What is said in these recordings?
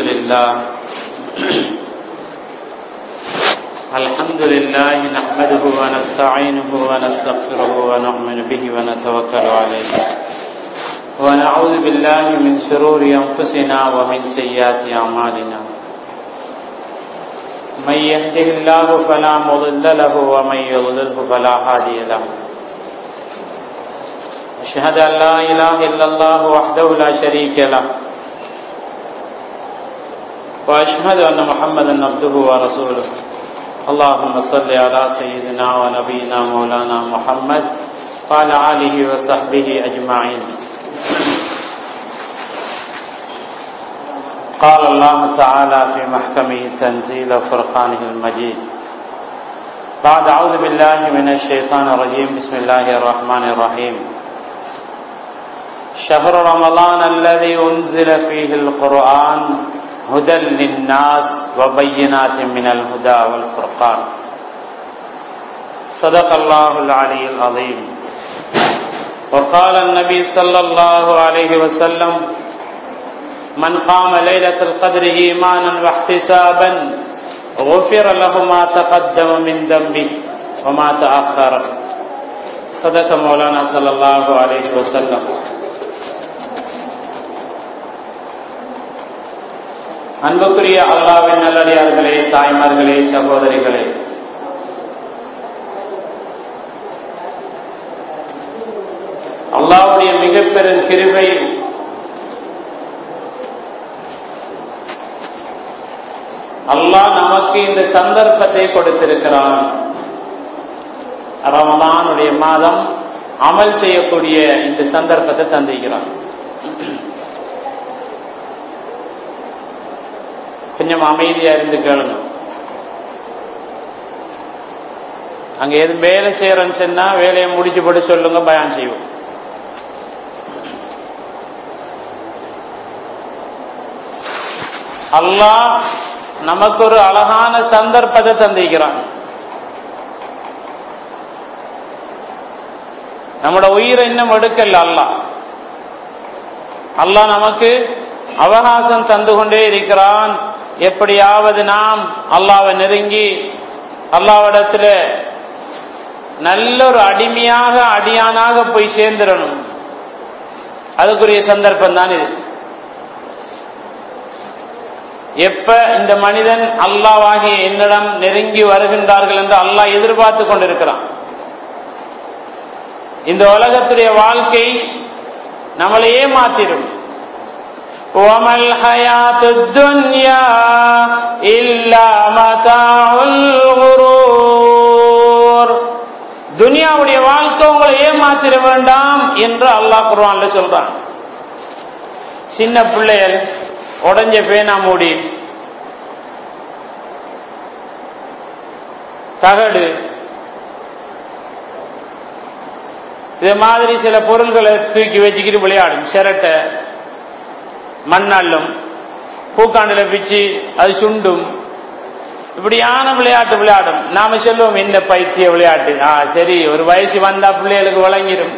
لله الحمد لله نحمده ونستعينه ونستغفره ونؤمن به ونتوكل عليه ونعوذ بالله من شرور أنفسنا ومن سيئات أعمالنا من يهده الله فلا مضل له ومن يضلله فلا هادي له أشهد أن لا إله إلا الله وحده لا شريك له وأشهد أن محمدا عبده ورسوله اللهم صل على سيدنا ونبينا مولانا محمد وعلى آله وصحبه أجمعين قال الله تعالى في محكمه تنزيل فرقانه المجيد بعد أعوذ بالله من الشيطان الرجيم بسم الله الرحمن الرحيم شهر رمضان الذي أنزل فيه القرآن هدى للناس وبينات من الهدى والفرقان صدق الله العلي العظيم وقال النبي صلى الله عليه وسلم من قام ليلة القدر إيمانا واحتسابا غفر له ما تقدم من ذنبه وما تأخر صدق مولانا صلى الله عليه وسلم அன்புக்குரிய அல்லாவின் நல்லடியார்களே தாய்மார்களே சகோதரிகளே அல்லாவுடைய மிக பெரும் கிருபை அல்லாஹ் நமக்கு இந்த சந்தர்ப்பத்தை கொடுத்திருக்கிறான் ரமலானுடைய மாதம் அமல் செய்யக்கூடிய இந்த சந்தர்ப்பத்தை தந்திருக்கிறான் கொஞ்சம் அமைதியா இருந்து கேளுங்க அங்க எதுவும் வேலை செய்யறோன்னு சொன்னா வேலையை முடிச்சு போட்டு சொல்லுங்க பயான் செய்வோம் அல்லாஹ் நமக்கு ஒரு அழகான சந்தர்ப்பத்தை தந்திக்கிறான் நம்மட உயிரை இன்னும் எடுக்கல அல்லாஹ் அல்லாஹ் நமக்கு அவகாசம் தந்து கொண்டே இருக்கிறான் எப்படியாவது நாம் அல்லாவை நெருங்கி அல்லாவிடத்துல நல்ல ஒரு அடிமையாக அடியானாக போய் சேர்ந்துடணும் அதுக்குரிய சந்தர்ப்பம் தான் இது எப்ப இந்த மனிதன் அல்லாவாகிய என்னிடம் நெருங்கி வருகின்றார்கள் என்று அல்லாஹ் எதிர்பார்த்து கொண்டிருக்கிறான் இந்த உலகத்துடைய வாழ்க்கை நம்மளை ஏமாத்திடும் وما الحياة الدنيا إلا متاع الغرور துனியாவுடைய வாழ்க்கை உங்களை ஏமாத்திர வேண்டாம் என்று அல்லாஹ் குர்ஆன்ல சொல்றான் சின்ன பிள்ளைகள் உடஞ்ச பேனா மூடி தகடு இது மாதிரி சில பொருள்களை தூக்கி வச்சுக்கிட்டு விளையாடும் சிரட்டை மண்ணாலும் பூக்காண்டில் பிச்சு அது சுண்டும் இப்படியான விளையாட்டு விளையாடும் நாம சொல்லுவோம் என்ன பைத்திய விளையாட்டு ஆ சரி ஒரு வயசு வந்தா பிள்ளைகளுக்கு வழங்கிடும்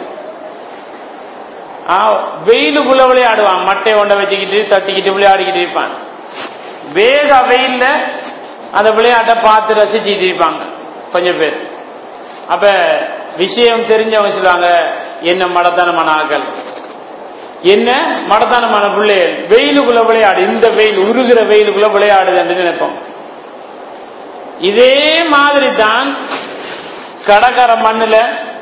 ஆ வெயிலுக்குள்ள விளையாடுவான் மட்டை ஒண்ட வச்சுக்கிட்டு தட்டிக்கிட்டு விளையாடிக்கிட்டு இருப்பான் வேக வெயில்ல அந்த விளையாட்டை பார்த்து ரசிச்சுட்டு இருப்பாங்க கொஞ்சம் பேர் அப்ப விஷயம் தெரிஞ்சவங்க சொல்லுவாங்க என்ன மடத்தனமான ஆக்கள் என்ன மடத்தானமான பிள்ளைகள் வெயிலுக்குள்ள விளையாடு இந்த வெயில் உருகிற வெயிலுக்குள்ள விளையாடுது என்று நினைப்போம் இதே மாதிரி தான் கடற்கர மண்ணுல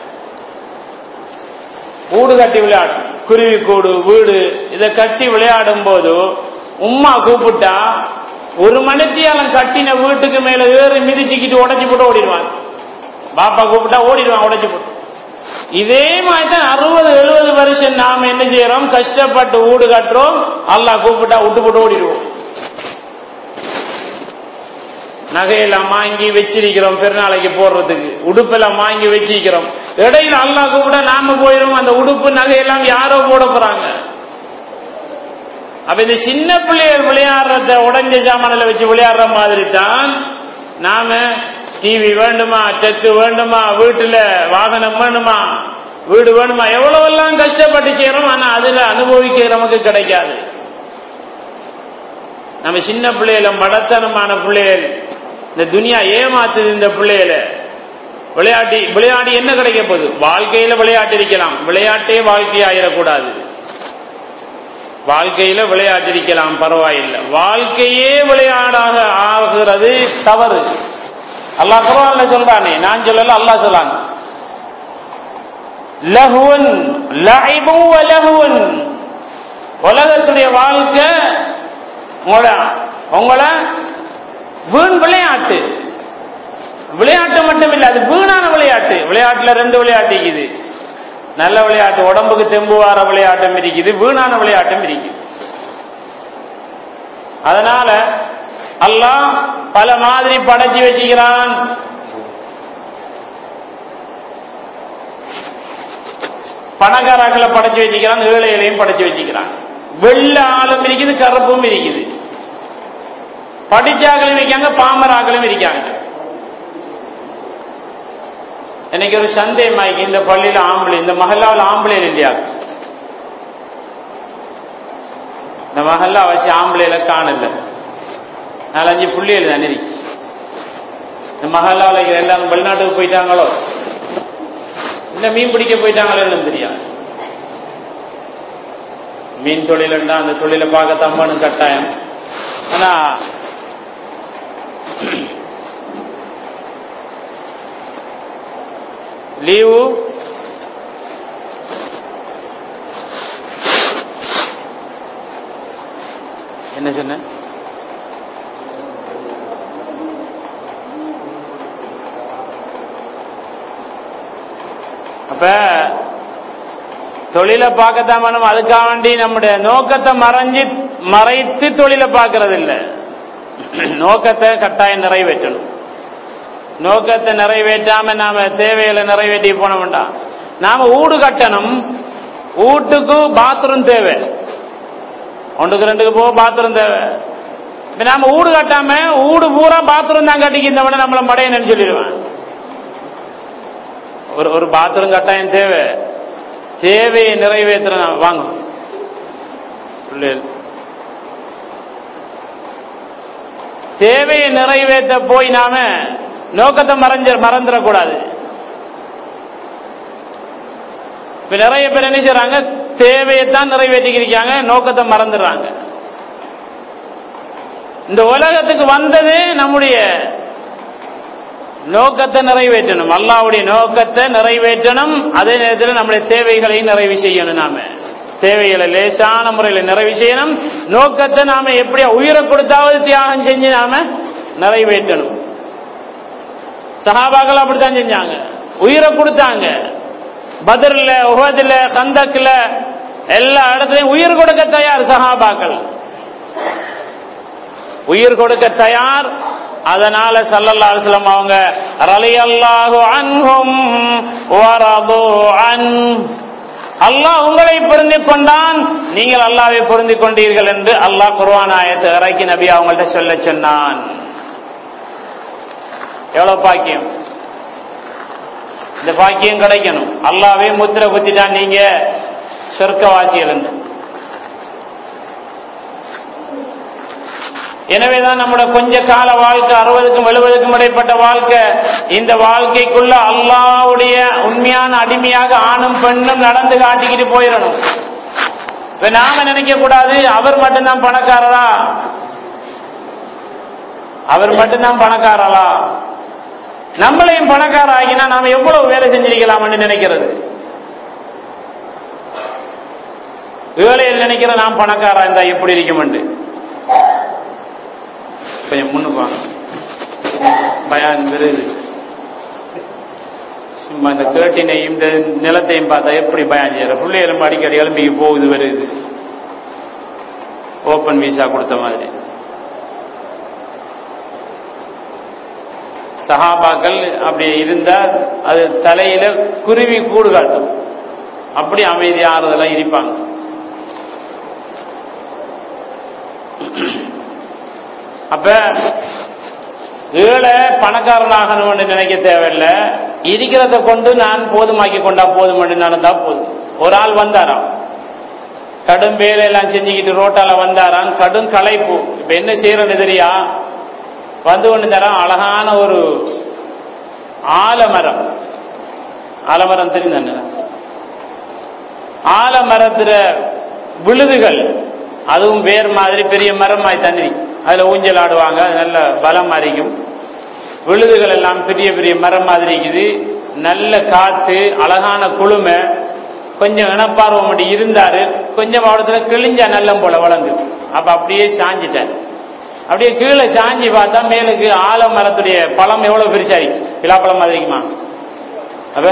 ஊடு கட்டி விளையாடும் குருவி கூடு வீடு இதை கட்டி விளையாடும் போது உம்மா கூப்பிட்டா ஒரு மணித்தியாலம் கட்டின வீட்டுக்கு மேல ஏறி மிதிச்சுக்கிட்டு உடச்சி போட்டு ஓடிடுவான் பாப்பா கூப்பிட்டா ஓடிடுவான் உடச்சி போட்டு இதே மாதிரி தான் அறுபது எழுபது வருஷம் நாம என்ன செய்யறோம் கஷ்டப்பட்டு வீடு கட்டுறோம் அல்லா கூப்பிட்டா விட்டு போட்டு ஓடிடுவோம் நகையெல்லாம் வாங்கி வச்சிருக்கிறோம் பெருநாளைக்கு போடுறதுக்கு உடுப்பெல்லாம் வாங்கி வச்சிருக்கிறோம் இடையில அல்லா கூப்பிட்டா நாம போயிடும் அந்த உடுப்பு நகையெல்லாம் யாரோ போட போறாங்க அப்ப இந்த சின்ன பிள்ளைகள் விளையாடுறத உடஞ்ச சாமானில் வச்சு விளையாடுற மாதிரி தான் நாம டிவி வேண்டுமா டெக்கு வேண்டுமா வீட்டுல வாகனம் வேணுமா வீடு வேணுமா எவ்வளவெல்லாம் கஷ்டப்பட்டு செய்யறோம் ஆனா அதுல அனுபவிக்க நமக்கு கிடைக்காது நம்ம சின்ன பிள்ளைகள மடத்தனமான பிள்ளைகள் இந்த துனியா ஏமாத்துது இந்த பிள்ளைகள விளையாட்டி விளையாடி என்ன கிடைக்க போகுது வாழ்க்கையில விளையாட்டு இருக்கலாம் விளையாட்டே வாழ்க்கையாயிடக்கூடாது வாழ்க்கையில விளையாட்டிருக்கலாம் பரவாயில்லை வாழ்க்கையே விளையாடாக ஆகிறது தவறு அல்லாஹ் குர்ஆன்ல சொல்றானே நான் சொல்லல அல்லாஹ் சொல்றான் லஹுவன் லஹிபு வ லஹுவன் உலகத்துடைய வாழ்க்கை உங்கள உங்கள வீண் விளையாட்டு விளையாட்டு மட்டும் இல்லை அது வீணான விளையாட்டு விளையாட்டுல ரெண்டு விளையாட்டு இருக்குது நல்ல விளையாட்டு உடம்புக்கு தெம்பு வார விளையாட்டம் இருக்குது வீணான விளையாட்டம் இருக்குது அதனால அல்லாஹ் பல மாதிரி படைச்சு வச்சுக்கிறான் பணக்காரர்களை படைச்சு வச்சுக்கிறான் ஏழைகளையும் படைச்சு வச்சுக்கிறான் வெள்ள ஆளும் இருக்குது கருப்பும் இருக்குது படிச்சாக்களும் இருக்காங்க பாமராக்களும் இருக்காங்க எனக்கு ஒரு சந்தேகமாயிக்கு இந்த பள்ளியில ஆம்பளை இந்த மஹல்லாவில் ஆம்பளை இல்லையா இந்த மஹல்லா வச்சு ஆம்பளையில காணல நாலஞ்சு புள்ளிகள் தானே இருக்கு இந்த மஹல்லாவில் இருக்கிற எல்லாரும் வெளிநாட்டுக்கு போயிட்டாங்களோ இல்ல மீன் பிடிக்க போயிட்டாங்களோ என்னன்னு தெரியாது மீன் தொழிலண்டா அந்த தொழிலை பார்க்க தம்பனும் கட்டாயம் ஆனா லீவு என்ன சொன்ன அப்ப தொழிலை பார்க்கத்தான் வேணும் அதுக்காக வேண்டி நம்முடைய நோக்கத்தை மறைஞ்சு மறைத்து தொழிலை பார்க்கறது இல்லை நோக்கத்தை கட்டாயம் நிறைவேற்றணும் நோக்கத்தை நிறைவேற்றாம நாம தேவைகளை நிறைவேற்றி போன வேண்டாம் நாம வீடு கட்டணும் வீட்டுக்கு பாத்ரூம் தேவை ஒன்றுக்கு ரெண்டுக்கு போக பாத்ரூம் தேவை இப்ப நாம வீடு கட்டாம வீடு பூரா பாத்ரூம் தான் கட்டிக்கிந்தவன நம்மள மடையன்னு சொல்லிடுவேன் ஒரு ஒரு பாத்ரூம் கட்டாயம் தேவை தேவையை நிறைவேற்ற வாங்க பிள்ளைகள் தேவையை நிறைவேற்ற போய் நாம நோக்கத்தை மறைஞ்ச மறந்துடக்கூடாது இப்ப நிறைய பேர் என்ன செய்றாங்க தேவையைத்தான் நிறைவேற்றிக்கிறாங்க நோக்கத்தை மறந்துடுறாங்க இந்த உலகத்துக்கு வந்தது நம்முடைய நோக்கத்தை நிறைவேற்றணும் அல்லாவுடைய நோக்கத்தை நிறைவேற்றணும் அதே நேரத்தில் நம்முடைய தேவைகளையும் நிறைவு செய்யணும் நாம தேவைகளை லேசான முறையில் நிறைவு செய்யணும் நோக்கத்தை நாம எப்படியா உயிரை கொடுத்தாவது தியாகம் செஞ்சு நாம நிறைவேற்றணும் சஹாபாக்கள் அப்படித்தான் செஞ்சாங்க உயிரை கொடுத்தாங்க பதர்ல உஹதுல கந்தக்ல எல்லா இடத்துலயும் உயிர் கொடுக்க தயார் சஹாபாக்கள் உயிர் கொடுக்க தயார் அதனால சல்லல்லா அலுவலம் அவங்க ரலியல்லாஹு அன்ஹும் வரது அன் அல்லாஹ் உங்களை பொருந்தி கொண்டான் நீங்கள் அல்லாவை பொருந்தி கொண்டீர்கள் என்று அல்லாஹ் குர்ஆன் ஆயத்தை இறக்கி நபி அவங்கள்ட்ட சொல்ல சொன்னான் எவ்வளவு பாக்கியம் இந்த பாக்கியம் கிடைக்கணும் அல்லாவே முத்திர குத்திட்டான் நீங்க சொர்க்கவாசிகள் என்று எனவேதான் நம்மளோட கொஞ்ச கால வாழ்க்கை அறுபதுக்கும் எழுபதுக்கும் இடைப்பட்ட வாழ்க்கை இந்த வாழ்க்கைக்குள்ள அல்லாவுடைய உண்மையான அடிமையாக ஆணும் பெண்ணும் நடந்து காட்டிக்கிட்டு போயிடணும் இப்ப நாம நினைக்க கூடாது அவர் மட்டும்தான் பணக்காரரா அவர் மட்டும்தான் பணக்காரரா நம்மளையும் பணக்கார ஆகினா நாம எவ்வளவு வேலை செஞ்சிருக்கலாம்னு நினைக்கிறது வேலையில் நினைக்கிற நான் பணக்காரா இருந்தா எப்படி இருக்குமென்று கொஞ்சம் முன்னுக்கு வாங்க பயான் விருது சும்மா இந்த கேட்டினையும் இந்த நிலத்தையும் பார்த்தா எப்படி பயான் செய்யற பிள்ளைகளும் அடிக்கடி எலும்பிக்கு போகுது வருது ஓப்பன் வீசா கொடுத்த மாதிரி சஹாபாக்கள் அப்படி இருந்தா அது தலையில குருவி கூடு காட்டும் அப்படி அமைதி ஆறுதலா இருப்பாங்க அப்ப ஏழை பணக்காரனாகணும்னு நினைக்க தேவையில்லை இருக்கிறத கொண்டு நான் போதுமாக்கி கொண்டா போதும் நடந்தா போதும் ஒரு ஆள் வந்தாராம் கடும் வேலையெல்லாம் செஞ்சுக்கிட்டு ரோட்டால வந்தாராம் கடும் களைப்பு இப்ப என்ன செய்யறது தெரியா வந்து கொண்டு தரான் அழகான ஒரு ஆலமரம் ஆலமரம் தெரியுதானே ஆலமரத்துல விழுதுகள் அதுவும் வேர் மாதிரி பெரிய மரம் மாதிரி தண்ணி அதுல ஊஞ்சல் ஆடுவாங்க அது நல்ல பலம் அறிக்கும் விழுதுகள் எல்லாம் பெரிய பெரிய மரம் மாதிரி இருக்குது நல்ல காத்து அழகான குளுமை கொஞ்சம் இனப்பார்வம் அப்படி இருந்தாரு கொஞ்சம் அவடத்துல கிழிஞ்சா நல்லம் போல வளர்ந்து அப்ப அப்படியே சாஞ்சிட்டார் அப்படியே கீழே சாஞ்சி பார்த்தா மேலுக்கு ஆலமரத்துடைய பழம் எவ்வளவு பெருசாரி பிலாப்பழம் மாதிரி இருக்குமா அப்ப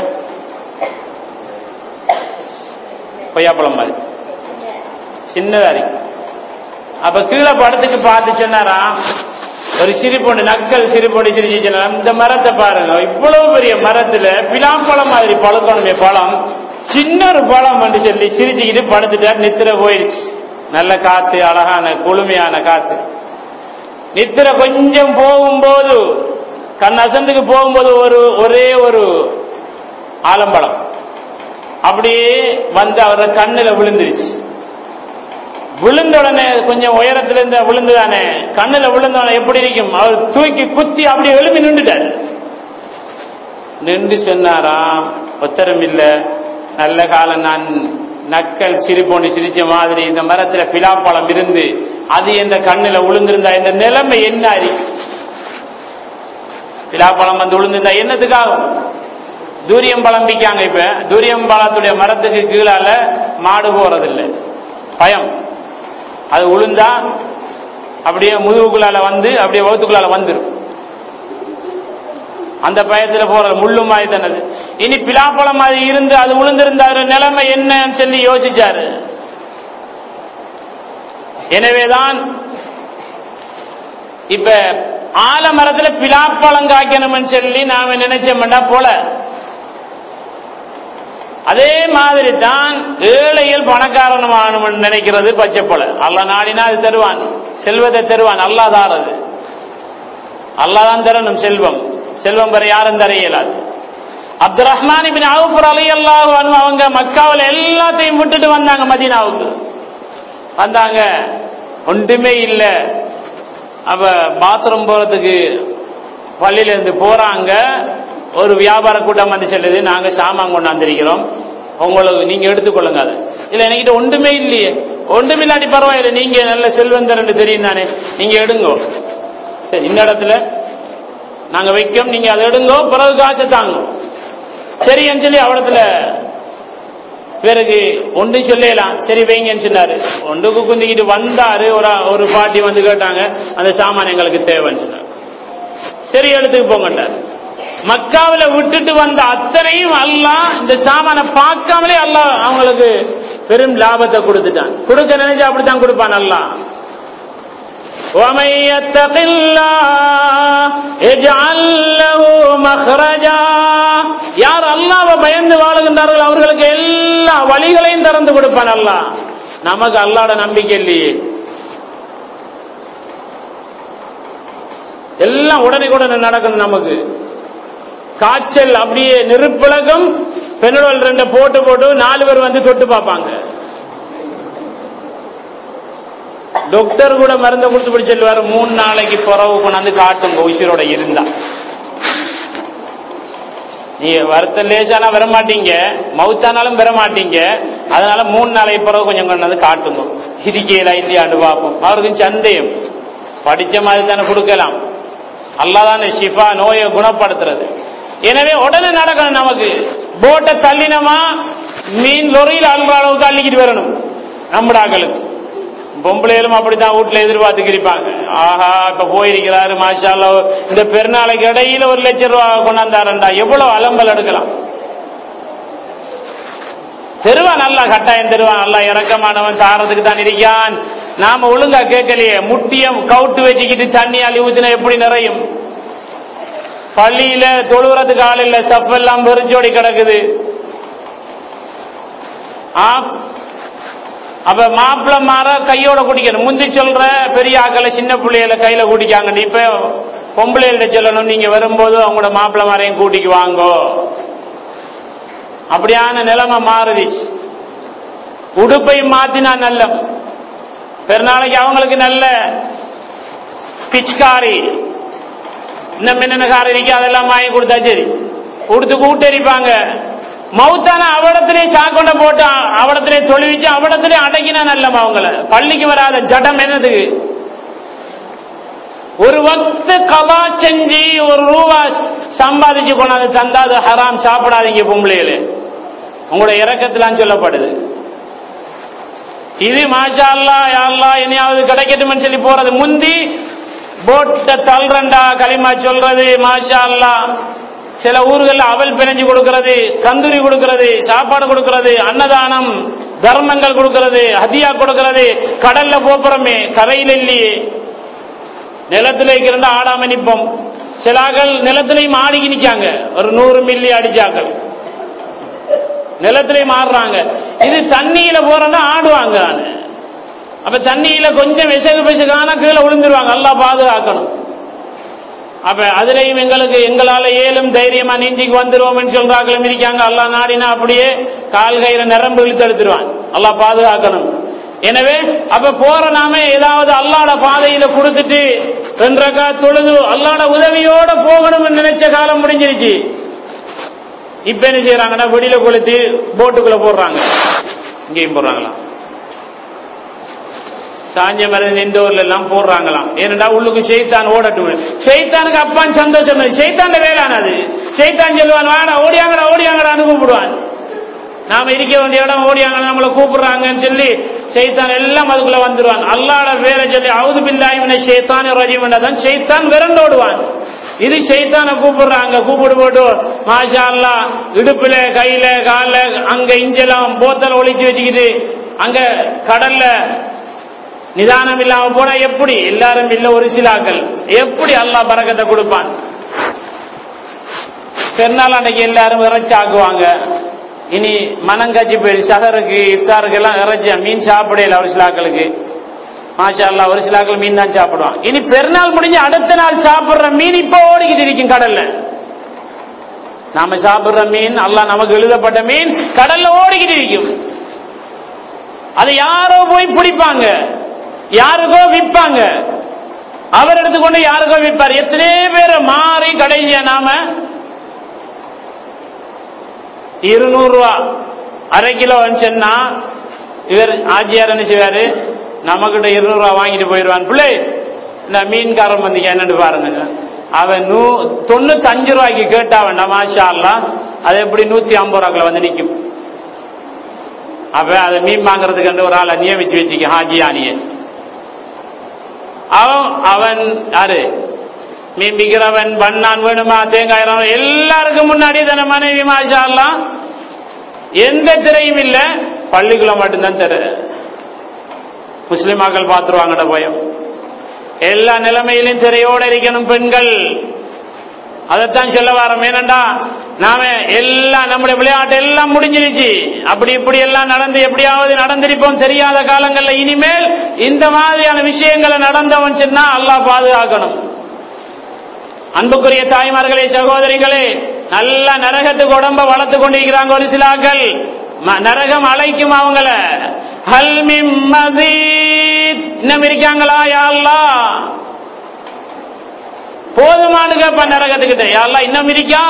கொய்யாப்பழம் மாதிரி சின்னதா இருக்கு அப்ப கீழே படத்துக்கு பார்த்து சொன்னாரா ஒரு சிரிப்பொண்டு நக்கல் சிரிப்பொண்டு சிரிச்சு சொன்னாரா இந்த மரத்தை பாருங்க இவ்வளவு பெரிய மரத்துல பிலாப்பழம் மாதிரி பழுக்கணுமே பழம் சின்ன ஒரு பழம் என்று சொல்லி சிரிச்சுக்கிட்டு படுத்துட்டார் நித்திர போயிடுச்சு நல்ல காத்து அழகான குளுமையான காத்து நித்திர கொஞ்சம் போகும்போது கண் அசந்துக்கு போகும்போது ஒரு ஒரே ஒரு ஆலம்பழம் அப்படியே வந்து அவர கண்ணுல விழுந்துருச்சு விழுந்த உடனே கொஞ்சம் உயரத்துல இருந்து விழுந்துதானே கண்ணுல விழுந்த உடனே எப்படி இருக்கும் அவர் தூக்கி குத்தி அப்படி எழுப்பி நின்றுட்டார் நின்று சொன்னாராம் உத்தரம் இல்ல நல்ல காலம் நான் நக்கல் சிரிப்பொண்டு சிரிச்ச மாதிரி இந்த மரத்துல பிலாப்பழம் இருந்து அது எந்த கண்ணுல விழுந்திருந்தா இந்த நிலைமை என்ன அறிக்கும் பிலாப்பழம் வந்து விழுந்திருந்தா என்னத்துக்காகும் தூரியம் பழம் விற்காங்க இப்ப தூரியம் பழத்துடைய மரத்துக்கு கீழால மாடு போறதில்லை பயம் அது உளுந்தா அப்படியே முதுகுக்குள்ளால வந்து அப்படியே வகுத்துக்குள்ளால வந்துடும் அந்த பயத்துல போற முள்ளு மாதிரி தானது இனி பிலாப்பழம் மாதிரி இருந்து அது விழுந்திருந்தாரு நிலைமை என்னன்னு சொல்லி யோசிச்சாரு எனவேதான் இப்ப ஆலமரத்துல பிலாப்பழம் காய்க்கணும்னு சொல்லி நாம நினைச்சோம்னா போல அதே மாதிரி தான் ஏழைகள் பணக்காரனும் ஆகணும்னு நினைக்கிறது பச்சை போல அல்ல நாடினா அது தருவான் செல்வத்தை தருவான் அல்லா தாரது அல்லாதான் தரணும் செல்வம் செல்வம் பெற யாரும் தர இயலாது அப்துல் ரஹ்மான் பின் அவுஃபர் அலி அல்லாஹ் அவங்க மக்காவில் எல்லாத்தையும் விட்டுட்டு வந்தாங்க மதீனாவுக்கு வந்தாங்க ஒன்றுமே இல்லை அவ பாத்ரூம் போறதுக்கு பள்ளியில இருந்து போறாங்க ஒரு வியாபார கூட்டம் வந்து சொல்லுது நாங்க சாமான் கொண்டாந்துருக்கிறோம் உங்களுக்கு நீங்க எடுத்துக்கொள்ளுங்க அது இல்ல என்கிட்ட ஒன்றுமே இல்லையே ஒன்றுமே இல்லாட்டி பரவாயில்லை நீங்க நல்ல செல்வந்தரன்னு தெரியும் தானே நீங்க எடுங்கோ சரி இந்த இடத்துல நாங்க வைக்கோம் நீங்க அதை எடுங்கோ பிறகு காசை தாங்க சரின்னு சொல்லி அவடத்துல பிறகு ஒன்று சொல்லலாம் சரி வைங்கன்னு சொன்னாரு ஒன்றுக்கு குந்திக்கிட்டு வந்தாரு ஒரு ஒரு பாட்டி வந்து கேட்டாங்க அந்த சாமான் எங்களுக்கு தேவைன்னு சொன்னார் சரி எடுத்துக்கு போங்கட்டார் மக்காவில விட்டுட்டு வந்த அத்தனையும் அல்லாஹ் இந்த சாமானை பார்க்காமலே அல்லாஹ் அவங்களுக்கு பெரும் லாபத்தை கொடுத்துட்டான் கொடுக்க நினைச்சா அப்படித்தான் கொடுப்பான் அல்லாஹ் ومن يتق الله يجعل له مخرجا யார் அல்லாஹ்வை பயந்து வாழுகின்றார்கள் அவர்களுக்கு எல்லா வழிகளையும் திறந்து கொடுப்பான் அல்லாஹ் நமக்கு அல்லாட நம்பிக்கை இல்லையே எல்லாம் உடனுக்குடனே நடக்கணும் நமக்கு காய்ச்சல் அப்படியே நெருப்பிழகம் பெண்ணுடல் ரெண்டு போட்டு போட்டு நாலு பேர் வந்து தொட்டு பார்ப்பாங்க டாக்டர் கூட மருந்தை கொடுத்து பிடி சொல்லுவாரு மூணு நாளைக்கு பிறகு கொண்டாந்து காட்டுங்க உயிரோட இருந்தா நீ வருத்த லேசானா வர மாட்டீங்க மவுத்தானாலும் பெற மாட்டீங்க அதனால மூணு நாளைக்கு பிறகு கொஞ்சம் கொண்டாந்து காட்டுங்க இருக்கையில இல்லையாண்டு பார்ப்போம் அவருக்கு சந்தேகம் படிச்ச மாதிரி தானே கொடுக்கலாம் அல்லாதானே ஷிஃபா நோயை குணப்படுத்துறது எனவே உடனே நடக்கணும் நமக்கு போட்டை தள்ளினமா மீன் லொரியில் அல்ற அளவுக்கு அள்ளிக்கிட்டு வரணும் நம்மடாக்களுக்கு பொம்பளைகளும் அப்படித்தான் வீட்டுல எதிர்பார்த்து இருப்பாங்க ஆஹா இப்ப போயிருக்கிறாரு மாஷா அல்லாஹ். இந்த பெருநாளைக்கு இடையில ஒரு லட்சம் ரூபா கொண்டாந்தாரண்டா எவ்வளவு அலம்பல் எடுக்கலாம் தெருவான் நல்லா கட்டாயம் தெருவான் நல்லா இறக்கமானவன் தாரதுக்கு தான் இருக்கான் நாம ஒழுங்கா கேட்கலையே முட்டியம் கவுட்டு வச்சுக்கிட்டு தண்ணி அள்ளி ஊத்தினா எப்படி நிறையும் பள்ளியில தொழுகிறதுக்கு ஆள் இல்ல சப்பெல்லாம் பெருஞ்சோடி கிடக்குது ஆ அப்ப மாப்பிள்ள மாற கையோட குடிக்கணும் முந்தி சொல்ற பெரிய ஆக்களை சின்ன பிள்ளைகளை கையில குடிக்காங்க இப்ப பொம்பளைகள்ட்ட சொல்லணும் நீங்க வரும்போது அவங்களோட மாப்பிள்ள மாரையும் கூட்டிக்கு வாங்கோ அப்படியான நிலைமை மாறுதிச்சு உடுப்பை மாத்தினா நல்ல பெருநாளைக்கு அவங்களுக்கு நல்ல பிச்காரி இன்னும் என்னென்ன காரம் இருக்கு அதெல்லாம் வாங்கி கொடுத்தா சரி கொடுத்து கூட்டரிப்பாங்க மௌத்தான அவடத்திலே சாக்கொண்ட போட்டு அவடத்திலே தொழுவிச்சு அவடத்திலே அடக்கினா நல்லம் அவங்கள பள்ளிக்கு வராத ஜடம் என்னதுக்கு ஒரு வக்து கலா செஞ்சு ஒரு ரூபா சம்பாதிச்சு கொண்டாந்து தந்தா அது ஹராம் சாப்பிடாதீங்க பொம்பளைகளே உங்களோட இறக்கத்திலாம் சொல்லப்படுது இது மாஷா அல்லா யா அல்லா இனியாவது கிடைக்கட்டும்னு சொல்லி போறது முந்தி போட்ட தள்ளுறண்டா களிமா சொல்றது மாஷா அல்லா சில ஊர்கள்ல அவல் பிணைஞ்சு கொடுக்கிறது கந்துரி கொடுக்கிறது சாப்பாடு கொடுக்கிறது அன்னதானம் தர்மங்கள் கொடுக்கிறது ஹதியா கொடுக்கிறது கடல்ல போப்புறமே கரையில் இல்லையே நிலத்துல இருந்தா ஆடாம நிப்போம் சிலாக்கள் நிலத்திலையும் ஆடிக்கு நிக்காங்க ஒரு நூறு மில்லி அடிச்சாக்கள் நிலத்திலையும் ஆடுறாங்க இது தண்ணியில போறதா ஆடுவாங்க நானு அப்ப தண்ணியில கொஞ்சம் விசகு பிசகான கீழே விழுந்துருவாங்க நல்லா பாதுகாக்கணும் அப்ப அதுலயும் எங்களுக்கு எங்களால ஏலும் தைரியமா நீந்திக்கு வந்துருவோம்னு சொல்றாங்களும் இருக்காங்க அல்லா நாடினா அப்படியே கால் கயிற நிரம்பு இழுத்து எடுத்துருவான் அல்லா பாதுகாக்கணும் எனவே அப்ப போற நாம ஏதாவது அல்லாட பாதையில கொடுத்துட்டு ரெண்டரைக்கா தொழுது அல்லாட உதவியோட போகணும்னு நினைச்ச காலம் முடிஞ்சிருச்சு இப்ப என்ன செய்யறாங்கன்னா வெளியில கொளுத்தி போட்டுக்குள்ள போடுறாங்க இங்கேயும் போடுறாங்களா சாஞ்ச மருந்து நின்றோர்ல எல்லாம் போடுறாங்களாம் ஏனென்றா உள்ளுக்கு செய்தான் ஓடட்டும் செய்தானுக்கு அப்பான் சந்தோஷம் செய்தான் வேளாண் அது செய்தான் சொல்லுவான் வாடா ஓடியாங்கடா ஓடியாங்கடான்னு கூப்பிடுவான் நாம இருக்க வேண்டிய இடம் ஓடியாங்க நம்மளை கூப்பிடுறாங்கன்னு சொல்லி செய்தான் எல்லாம் அதுக்குள்ள வந்துருவான் அல்லாட பேரை சொல்லி அவுது பில்லாயின செய்தான் ரஜிம் தான் செய்தான் விரண்டோடுவான் இது செய்தான கூப்பிடுறாங்க கூப்பிடு போட்டு மாஷா அல்லா இடுப்புல கையில கால அங்க இஞ்செல்லாம் போத்தல ஒழிச்சு வச்சுக்கிட்டு அங்க கடல்ல நிதானம் இல்லாம போனா எப்படி எல்லாரும் இல்ல ஒரு சிலாக்கள் எப்படி அல்லாஹ் பறக்கத்தை கொடுப்பான் பெருநாள் அன்னைக்கு எல்லாரும் இறைச்சி ஆக்குவாங்க இனி மனங்காட்சி போய் சகருக்கு இஃப்தாருக்கு எல்லாம் இறைச்சி மீன் சாப்பிடல ஒரு சிலாக்களுக்கு மாஷா அல்லா ஒரு சிலாக்கள் மீன் தான் சாப்பிடுவான் இனி பெருநாள் முடிஞ்சு அடுத்த நாள் சாப்பிடுற மீன் இப்ப ஓடிக்கிட்டு இருக்கும் கடல்ல நாம சாப்பிடுற மீன் அல்லாஹ் நமக்கு எழுதப்பட்ட மீன் கடல்ல ஓடிக்கிட்டு இருக்கும் அதை யாரோ போய் பிடிப்பாங்க யாருக்கோ விற்பாங்க அவர் எடுத்துக்கொண்டு யாருக்கோ விற்பார் எத்தனை பேரை மாறி கடைசியா நாம இருநூறு ரூபா அரை கிலோ சொன்னா இவர் ஆஜியார் என்ன செய்வாரு நம்மகிட்ட இருநூறு ரூபா வாங்கிட்டு போயிடுவான் பிள்ளை இந்த மீன்காரன் வந்தீங்க என்னன்னு பாருங்க அவன் நூ தொண்ணூத்தஞ்சு ரூபாய்க்கு கேட்டாவன் மாஷா அல்லா அது எப்படி நூத்தி ஐம்பது ரூபாய்க்குள்ள வந்து நிற்கும் அப்ப அதை மீன் வாங்குறதுக்கு ஒரு ஆளை நியமிச்சு வச்சுக்க ஹாஜியானிய அவன் அவன் யாரு மீன் விற்கிறவன் பண்ணான் வேணுமா தேங்காய் வேணுமா, எல்லாருக்கும் முன்னாடி தன மனைவி மாஷா எல்லாம் எந்த திரையும் இல்ல பள்ளிக்குள்ள மட்டும்தான் திரை முஸ்லிமாக்கள் பார்த்துருவாங்கட பயம் எல்லா நிலைமையிலும் திரையோட இருக்கணும் பெண்கள் அதைத்தான் சொல்ல வரோம் ஏனண்டா நாம எல்லாம் நம்முடைய விளையாட்டு எல்லாம் முடிஞ்சிருச்சு அப்படி இப்படி எல்லாம் நடந்து எப்படியாவது நடந்திருப்போம் தெரியாத காலங்கள்ல இனிமேல் இந்த மாதிரியான விஷயங்களை நடந்தவன் சொன்னா அல்லாஹ் பாதுகாக்கணும் அன்புக்குரிய தாய்மார்களே சகோதரிகளே நல்ல நரகத்துக்கு உடம்ப வளர்த்து கொண்டிருக்கிறாங்க ஒரு சிலாக்கள் ம- நரகம் அழைக்கும் அவங்கள ஹல்மிம் மசீத் இன்னும் இருக்காங்களா யா அல்லாஹ் போதுமானு கேப்பா நரகத்துக்கிட்ட யாரெல்லாம் இன்னும் இருக்கா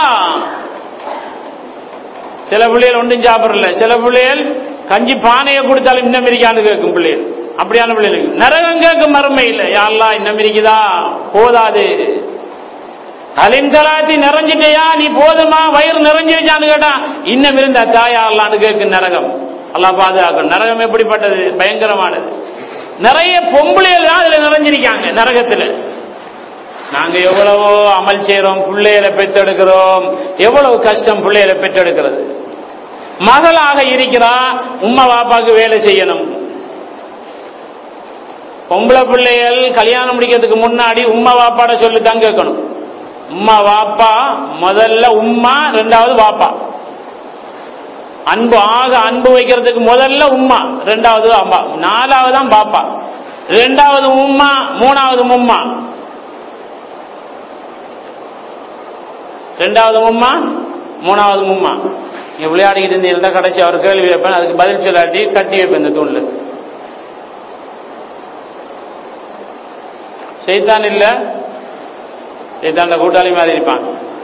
சில பிள்ளைகள் ஒன்றும் சாப்பிடல சில பிள்ளைகள் கஞ்சி பானையை கொடுத்தாலும் இன்னும் இருக்கான்னு கேட்கும் பிள்ளைகள் அப்படியான பிள்ளைகளுக்கு நரகம் கேட்கும் மறுமை இல்லை யாரெல்லாம் இன்னும் இருக்குதா போதாது அலிம் தலாத்தி நிறைஞ்சிட்டயா நீ போதுமா வயிறு நிறைஞ்சிருச்சான்னு கேட்டா இன்னும் இருந்தா தாயா அல்லான்னு கேட்கும் நரகம் அல்லாஹ் பாதுகாக்கணும் நரகம் எப்படிப்பட்டது பயங்கரமானது நிறைய பொம்பளைகள் தான் அதுல நிறைஞ்சிருக்காங்க நரகத்துல நாங்க எவ்வளவோ அமல் செய்யறோம் பிள்ளைகளை பெற்றெடுக்கிறோம் எவ்வளவு கஷ்டம் பிள்ளைகளை பெற்றெடுக்கிறது மகளாக இருக்கிறா உம்மா பாப்பாக்கு வேலை செய்யணும் பொம்பளை பிள்ளைகள் கல்யாணம் முடிக்கிறதுக்கு முன்னாடி உம்மா வாப்பாட சொல்லி தான் கேட்கணும் உம்மா வாப்பா முதல்ல உம்மா ரெண்டாவது வாப்பா அன்பு ஆக அன்பு வைக்கிறதுக்கு முதல்ல உம்மா ரெண்டாவது அம்மா நாலாவது தான் பாப்பா ரெண்டாவது உம்மா மூணாவது மும்மா ரெண்டாவது மும்மா மூணாவது மும்மா நீ விளையாடிக்கிட்டு இருந்தீங்கன்னா கடைசி அவர் கேள்வி வைப்பேன் அதுக்கு பதில் சொல்லாட்டி கட்டி வைப்பேன் இந்த தூண்ல செய்தான் இல்ல செய்தான்ல கூட்டாளி மாதிரி இருப்பான்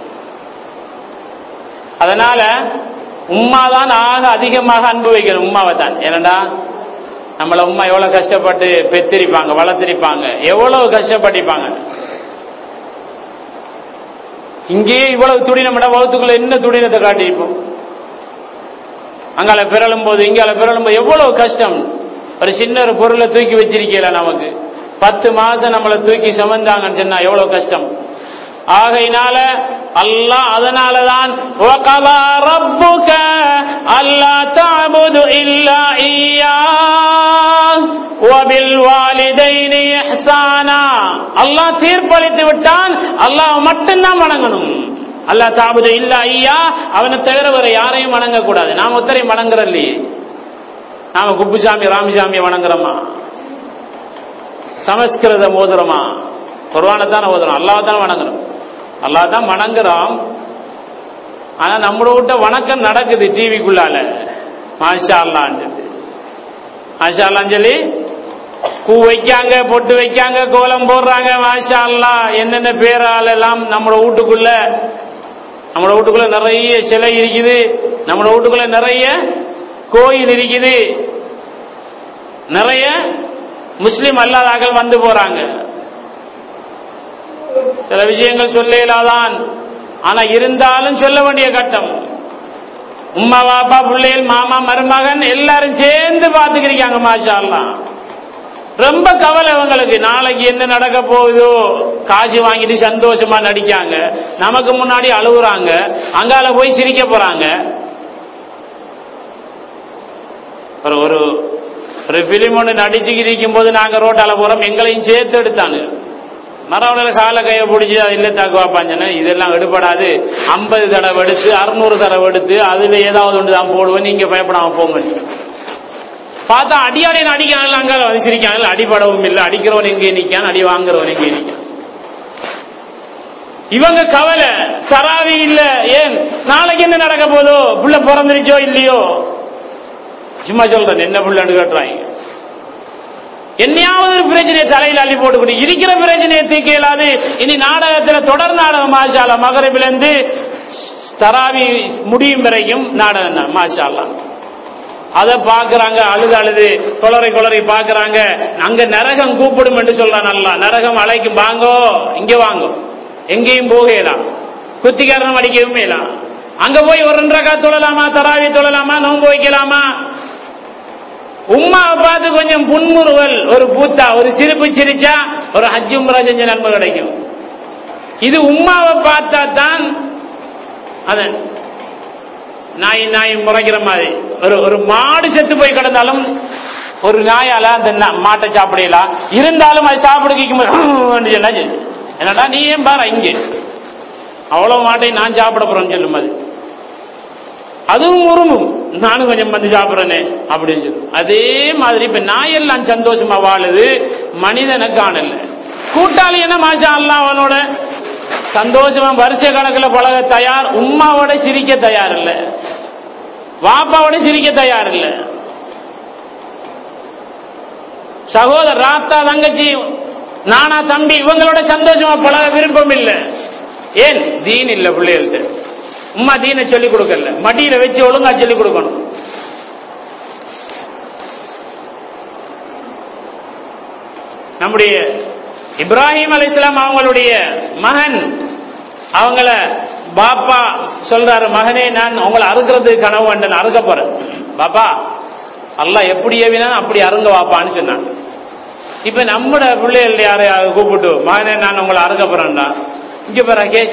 அதனால உம்மா தான் ஆக அதிகமாக அன்பு வைக்கணும் உம்மாவை தான் ஏனண்டா நம்மள உம்மா எவ்வளவு கஷ்டப்பட்டு பெத்திரிப்பாங்க வளர்த்திருப்பாங்க எவ்வளவு கஷ்டப்பட்டிருப்பாங்க இங்கேயே இவ்வளவு துடி நம்ம வகுத்துக்குள்ள என்ன துடினத்தை காட்டியிருப்போம் அங்கால பிறழும் போது இங்கால பிறழும் போது எவ்வளவு கஷ்டம் ஒரு சின்ன ஒரு பொருளை தூக்கி வச்சிருக்கல நமக்கு பத்து மாசம் நம்மளை தூக்கி சுமந்தாங்கன்னு சொன்னா எவ்வளவு கஷ்டம் ஆகையினால அல்லாஹ் அதனாலதான் وَقَضَى رَبُّكَ أَلَّا تَعْبُدُوا إِلَّا إِيَّاهُ وَبِالْوَالِدَيْنِ إِحْسَانًا அல்லாஹ் தீர்ப்பளித்து விட்டான் அல்லாஹ் மட்டும்தான் வணங்கணும் அல்லாஹ் தாபுது இல்லா ஐயா அவனை தவிர வேற யாரையும் வணங்க கூடாது நாம ஒத்தரையும் வணங்குறோம் இல்லையே நாம குப்புசாமி ராமசாமியை வணங்குறோமா சமஸ்கிருதம் ஓதுறோமா குர்வானை தான் ஓதுறோம் அல்லாஹ் தான் வணங்குறோம் அல்லாஹ் தான் வணங்குறோம் ஆனா நம்மள விட்ட வணக்கம் நடக்குது டிவிக்குள்ளால மாஷா அல்லான்னு சொல்லி மாஷா அல்லான்னு சொல்லி பூ வைக்காங்க பொட்டு வைக்காங்க கோலம் போடுறாங்க மாஷா அல்லா என்னென்ன பேரால் எல்லாம் நம்மளோட வீட்டுக்குள்ள நம்மளோட வீட்டுக்குள்ள நிறைய சிலை இருக்குது நம்மளோட வீட்டுக்குள்ள நிறைய கோயில் இருக்குது நிறைய முஸ்லிம் அல்லாதாக்கள் வந்து போறாங்க சில விஷயங்கள் சொல்ல இயலாதான் ஆனா இருந்தாலும் சொல்ல வேண்டிய கட்டம் உம்மா பாப்பா பிள்ளைகள் மாமா மருமகன் எல்லாரும் சேர்ந்து பாத்துக்கிறீங்க மாஷா அல்லாஹ் ரொம்ப கவலை அவங்களுக்கு நாளைக்கு என்ன நடக்க போகுதோ காசு வாங்கிட்டு சந்தோஷமா நடிக்காங்க நமக்கு முன்னாடி அழுகுறாங்க அங்கால போய் சிரிக்க போறாங்க ஒரு ஒரு ஒரு பிலிம் ஒன்று நடிச்சுக்கிட்டு இருக்கும் போது நாங்க ரோட்டால போறோம் எங்களையும் சேர்த்து எடுத்தாங்க மரவணல கால கையை பிடிச்சி அது இல்லை தாக்குவா பாஞ்சன இதெல்லாம் எடுபடாது ஐம்பது தடவை எடுத்து அறுநூறு தடவை எடுத்து அதுல ஏதாவது ஒன்று தான் போடுவேன் நீங்க பயப்படாம போங்க பார்த்தா அடியாளின் அடிக்கான அங்க வந்து சிரிக்காங்க அடிபடவும் இல்லை அடிக்கிறவன் எங்கே நிக்கான் அடி வாங்குறவன் எங்கே நிக்கான் இவங்க கவலை தராவி இல்ல ஏன் நாளைக்கு என்ன நடக்க போதோ புள்ள பிறந்துருச்சோ இல்லையோ சும்மா சொல்றேன் என்ன புள்ளன்னு கேட்டுறாங்க என்னையாவது ஒரு பிரச்சனையை தலையில் அள்ளி போட்டுக்கிட்டு இருக்கிற பிரச்சனையை தீர்க்க இயலாது இனி நாடகத்துல தொடர் நாடகம் மாஷாலா மகரபிலிருந்து தராவி முடியும் வரைக்கும் நாடகம் தான் மாஷாலா அதை பாக்குறாங்க அழுது அழுது குளறை குளறை பாக்குறாங்க அங்க நரகம் கூப்பிடும் என்று சொல்றான் நல்லா நரகம் அழைக்கும் வாங்கோ இங்க வாங்கோ எங்கேயும் போகலாம் குத்திக்காரனம் அடிக்கவும் இயலாம் அங்க போய் ஒரு ரெண்டரை தொழலாமா தராவி தொழலாமா நோன்பு வைக்கலாமா உம்மாவை பார்த்து கொஞ்சம் புன்முறுவல் ஒரு பூத்தா ஒரு சிரிப்பு சிரிச்சா ஒரு ஹஜ்ஜு முறை செஞ்ச நன்மை கிடைக்கும் இது உம்மாவை பார்த்தா தான் அதன் நாய் நாய் முறைக்கிற மாதிரி ஒரு ஒரு மாடு செத்து போய் கிடந்தாலும் ஒரு நாயால அந்த நா- மாட்டை சாப்பிடலாம் இருந்தாலும் அது சாப்பிடுக்கு சொன்னா சரி. என்னடா நீ ஏன் பாரு இங்கே அவ்வளவு மாட்டை நான் சாப்பிட போறேன்னு சொல்லும் அது அதுவும் உருமும் நானும் கொஞ்சம் வந்து சாப்பிட்றேனே அப்படின்னு சொல்லும் அதே மாதிரி இப்ப நாயெல்லாம் சந்தோஷமா வாழுது மனிதனை காணல கூட்டாளி என்ன மாஷா அல்லாஹ் அவனோட சந்தோஷமா வருஷ கணக்குல பழக தயார் உம்மாவோட சிரிக்க தயார் இல்ல வாப்பாவோட சிரிக்க தயார் இல்ல சகோதரர் ராத்தா தங்கச்சி நானா தம்பி இவங்களோட சந்தோஷமா பழக விருப்பம் இல்ல ஏன் தீன் இல்ல பிள்ளைகள்ட்ட உம்மா தீனை சொல்லி கொடுக்கல மடியில வச்சு ஒழுங்கா சொல்லி கொடுக்கணும் நம்முடைய இப்ராஹிம் அலைஹிஸ்ஸலாம் அவங்களுடைய மகன் அவங்கள பாப்பா சொல்றாரு மகனே நான் உங்களை அறுக்கிறது கனவு கண்டேன் அறுக்க போறேன் பாப்பா அல்லாஹ் எப்படி ஏவினா அப்படி அருங்க வாப்பான்னு சொன்னாங்க இப்ப நம்மட பிள்ளைகள் யாரையாவது கூப்பிட்டு மகனே நான் உங்களை அறுக்க போறேன்டா இங்க பாரு கேச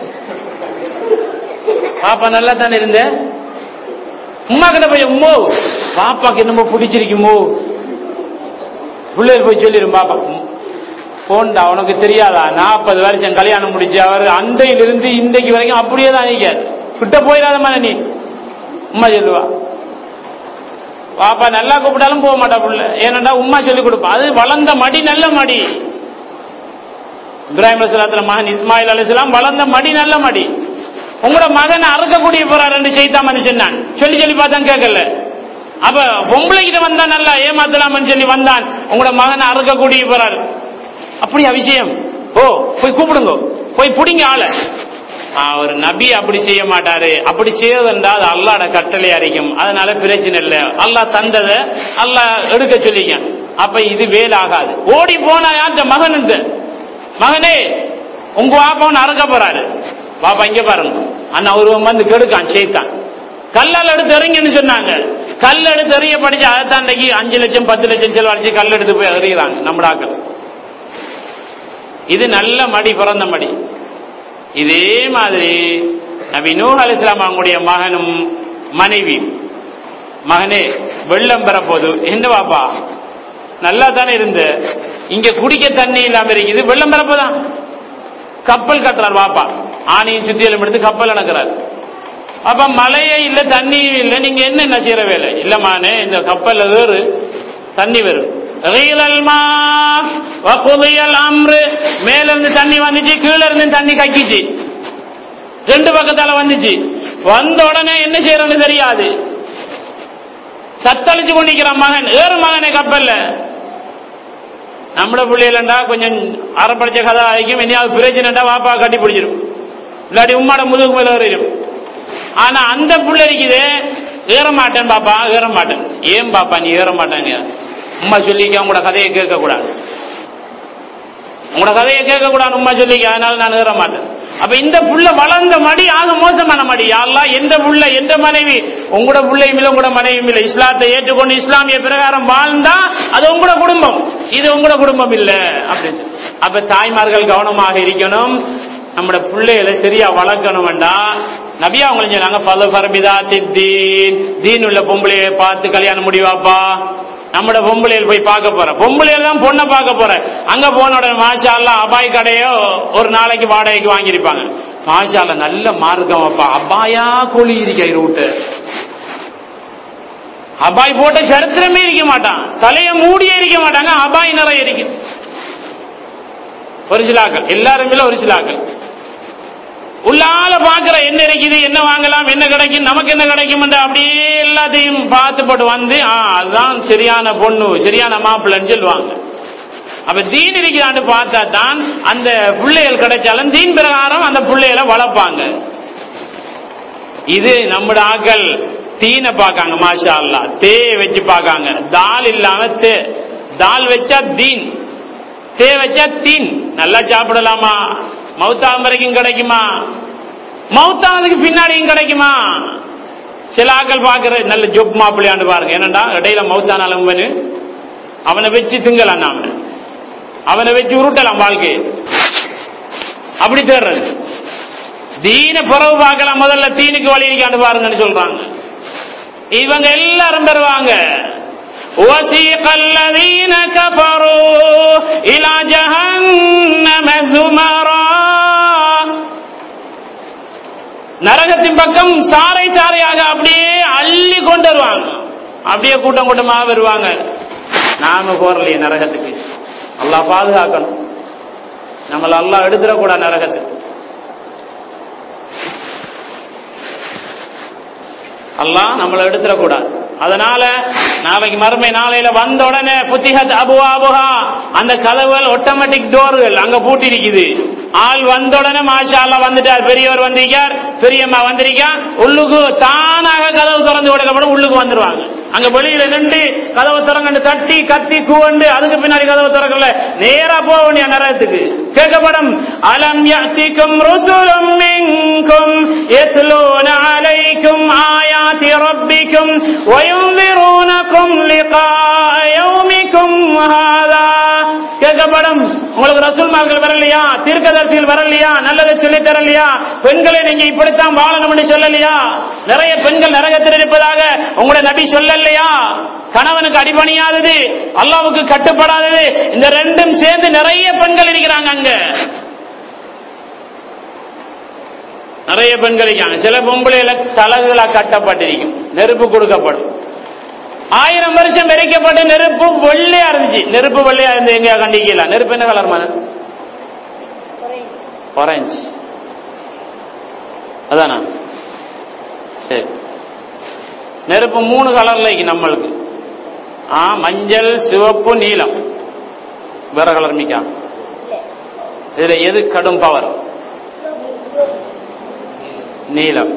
பாப்பா நல்லா தானே இருந்த உம்மா கிட்ட போய் உம்மோ பாப்பாக்கு என்னமோ பிடிச்சிருக்குமோ பிள்ளைகள் போய் சொல்லிடும் பாப்பா போண்டா உனக்கு தெரியாதா நாற்பது வருஷம் கல்யாணம் முடிச்சு அவர் அண்டையிலிருந்து இன்றைக்கு வரைக்கும் அப்படியே தான் நிற்கார் கிட்ட போயிடாத மாதிரி நீ உம்மா சொல்லுவா பாப்பா நல்லா கூப்பிட்டாலும் போக மாட்டா புள்ள ஏனண்டா உம்மா சொல்லி கொடுப்பா அது வளர்ந்த மடி நல்ல மடி இப்ராஹிம் அலிஸ்லாத்துல மகன் இஸ்மாயில் அலிஸ்லாம் வளர்ந்த மடி நல்ல மடி உங்களோட மகனை அறுக்கக்கூடிய போறார் என்று செய்தான் மனுஷன் நான் சொல்லி சொல்லி பார்த்தான் கேட்கல அப்ப பொம்பளை கிட்ட வந்தா நல்லா ஏமாத்தலாம்னு சொல்லி வந்தான் உங்களோட மகனை அறுக்கக்கூடிய போறார் அப்படியா விஷயம் ஓ போய் கூப்பிடுங்க போய் புடிங்க ஆளை அவர் நபி அப்படி செய்ய மாட்டாரு அப்படி செய்யறதுண்டா அது அல்லாட கட்டளை அறிக்கும் அதனால பிரச்சனை இல்லை அல்லாஹ் தந்ததை அல்லாஹ் எடுக்க சொல்லிக்க அப்ப இது வேலாகாது ஓடி போனா யார்கிட்ட மகனுக்கு மகனே உங்க பாப்பாவன் அறுக்க போறாரு பாப்பா இங்க பாருங்க அண்ணா ஒருவன் வந்து கெடுக்கான் செய்தான் கல்லால் எடுத்து எறிங்கன்னு சொன்னாங்க கல் எடுத்து எறிய படிச்சு அதை தாண்டைக்கு அஞ்சு லட்சம் பத்து லட்சம் செலவழிச்சு கல் எடுத்து போய் எறிகிறாங்க நம்மடாக்கள் இது நல்ல மடி பிறந்த மடி இதே மாதிரி நபி நூஹ் அலிஸ்லாம் அவங்களுடைய மகனும் மனைவி மகனே வெள்ளம் பெறப்போது என்ன பாப்பா நல்லா தானே இருந்த இங்க குடிக்க தண்ணி இல்லாம இருக்குது வெள்ளம் பெறப்போதான் கப்பல் கட்டுறார் பாப்பா ஆணையும் சுத்தியலும் எடுத்து கப்பல் அணக்கிறார் அப்ப மழையே இல்ல தண்ணியும் இல்ல நீங்க என்ன என்ன செய்யற வேலை இல்லமானே இந்த கப்பல்ல ஏறு தண்ணி வரும் ரீலல் மா வகுதியல் அம்ரு மேல இருந்து தண்ணி வந்துச்சு கீழ இருந்து தண்ணி கக்கிச்சு ரெண்டு பக்கத்தால வந்துச்சு வந்த உடனே என்ன செய்யறன்னு தெரியாது தத்தளிச்சு கொண்டிருக்கிறான் மகன் ஏறு மகனே கப்பல்ல நம்மள பிள்ளைகளண்டா கொஞ்சம் அறப்படிச்ச கதை ஆகிக்கும் இனியாவது பிரச்சனைடா வாப்பா கட்டி பிடிச்சிடும் இல்லாட்டி உம்மாட முதுகு மேல ஏறிடும் ஆனா அந்த புள்ள இருக்குது ஏற மாட்டேன் பாப்பா ஏற மாட்டேன் ஏன் பாப்பா நீ ஏற மாட்டேங்க உம்மா சொல்லிக்க உங்களோட கதையை கேட்க கூடாது உங்களோட கதையை கேட்க கூடாது உம்மா சொல்லிக்க அதனால நான் ஏற மாட்டேன் அப்ப இந்த புள்ள வளர்ந்த மடி ஆக மோசமான மடி யாரெல்லாம் எந்த புள்ள எந்த மனைவி உங்களோட பிள்ளையும் இல்லை உங்களோட மனைவியும் இல்லை இஸ்லாத்தை ஏற்றுக்கொண்டு இஸ்லாமிய பிரகாரம் வாழ்ந்தா அது உங்களோட குடும்பம் இது உங்களோட குடும்பம் இல்ல அப்படின்னு சொல்லி. அப்ப தாய்மார்கள் கவனமாக இருக்கணும் நம்மட பிள்ளைகளை சரியா வளர்க்கணும் வேண்டாம் நபியா அவங்களும் சொன்னாங்க பல பரபிதா தீன் தீன் உள்ள பொம்பளையை பார்த்து கல்யாணம் முடிவாப்பா நம்மட பொம்பளையில் போய் பார்க்க போறேன் பொம்பளையில தான் பொண்ணை பார்க்க போறேன் அங்க போன உடனே மாஷா அல்லாஹ் அபாய் கடையோ ஒரு நாளைக்கு வாடகைக்கு வாங்கியிருப்பாங்க மாஷா அல்லாஹ் நல்ல மார்க்கம் அப்பா அபாயா கோழி இருக்க ரூட்டு அபாய் போட்ட சரித்திரமே இருக்க மாட்டான் தலைய மூடியே இருக்க மாட்டாங்க அபாய் நிறைய இருக்கும் ஒரு சிலாக்கள் எல்லாரும் இல்ல ஒரு சிலாக்கள் உள்ளால பாக்குற என்ன இருக்குது என்ன வாங்கலாம் என்ன கிடைக்கும் நமக்கு என்ன கிடைக்கும் அப்படியே எல்லாத்தையும் பார்த்து போட்டு வந்து ஆ அதுதான் சரியான பொண்ணு சரியான மாப்பிள்ளைன்னு சொல்லுவாங்க அப்ப தீன் இருக்கிறான்னு பார்த்தா தான் அந்த பிள்ளைகள் கிடைச்சாலும் தீன் பிரகாரம் அந்த பிள்ளைகளை வளர்ப்பாங்க இது நம்மட ஆக்கள் தீனை பார்க்காங்க மாஷா அல்லா தே வச்சு பார்க்காங்க தால் இல்லாம தே தால் வச்சா தீன் தே வச்சா தீன் நல்லா சாப்பிடலாமா மௌத்தாம் வரைக்கும் கிடைக்குமா மௌத்தானதுக்கு பின்னாடியும் கிடைக்குமா சில ஆக்கள் பாக்குற நல்ல ஜொப் மாப்பிள்ளையாண்டு பாருங்க என்னடா இடையில மௌத்தானாலும் அவனை வச்சு திங்கலாம் நாம அவனை வச்சு உருட்டலாம் வாழ்க்கை அப்படி தேடுறது தீன பிறகு பார்க்கலாம் முதல்ல தீனுக்கு வழி இருக்காண்டு பாருங்கன்னு சொல்றாங்க இவங்க எல்லாரும் பெறுவாங்க وسيق الذين كفروا إلى جهنم زمرا நரகத்தின் பக்கம் சாறை சாறையாக அப்படியே அள்ளி கொண்டு வருவாங்க அப்படியே கூட்டம் கூட்டமாக வருவாங்க நாம போறலையே நரகத்துக்கு அல்லாஹ் பாதுகாக்கணும் நம்மள அல்லாஹ் எடுத்துடக்கூடாது நரகத்துக்கு அல்லாஹ் நம்மளை எடுத்துடக்கூடாது அதனால நாளைக்கு மறுமை நாளையில வந்த உடனே புத்திஹத் அபுவா அபுஹா அந்த கதவுகள் ஆட்டோமேட்டிக் டோர்கள் அங்க பூட்டி இருக்குது ஆள் வந்த உடனே மாஷா அல்லா வந்துட்டார் பெரியவர் வந்திருக்கார் பெரியம்மா வந்திருக்கா உள்ளுக்கு தானாக கதவு திறந்து கொடுக்கப்படும் உள்ளுக்கு வந்துருவாங்க அங்க வெளியில நின்று கதவு திறங்கண்டு தட்டி கத்தி கூவண்டு அதுக்கு பின்னாடி கதவு திறக்கல நேரா போக வேண்டிய நரகத்துக்கு கேட்கப்படும் அலம் யாத்திக்கும் ருசுலும் மின்கும் يتلون عليكم آيات ربكم وينذرونكم لقاء يومكم هذا கேட்கப்படும் உங்களுக்கு ரசூல்மார்கள் வரலையா தீர்க்கதரிசிகள் வரலையா நல்லதை சொல்லி தரலையா பெண்களை நீங்க இப்படித்தான் வாழணும்னு சொல்லலையா நிறைய பெண்கள் நரகத்தில் இருப்பதாக உங்களை நபி சொல்லலையா கணவனுக்கு அடிபணியாதது அல்லாவுக்கு கட்டுப்படாதது இந்த ரெண்டும் சேர்ந்து நிறைய பெண்கள் இருக்கிறாங்க அங்க நிறைய பெண்கள் இருக்காங்க சில பொம்பளையில தலகுகளா கட்டப்பட்டிருக்கும் நெருப்பு கொடுக்கப்படும் ஆயிரம் வருஷம் எரிக்கப்பட்ட நெருப்பு வெள்ளையா இருந்துச்சு நெருப்பு வெள்ளையா இருந்து எங்க கண்டிக்கலாம் நெருப்பு என்ன கலர் மதன் ஆரஞ்சு அதானா சரி நெருப்பு மூணு கலர்ல இருக்கு நம்மளுக்கு ஆ மஞ்சள் சிவப்பு நீலம் வேற கலர் மிக்கா இதுல எது கடும் பவர் நீலம்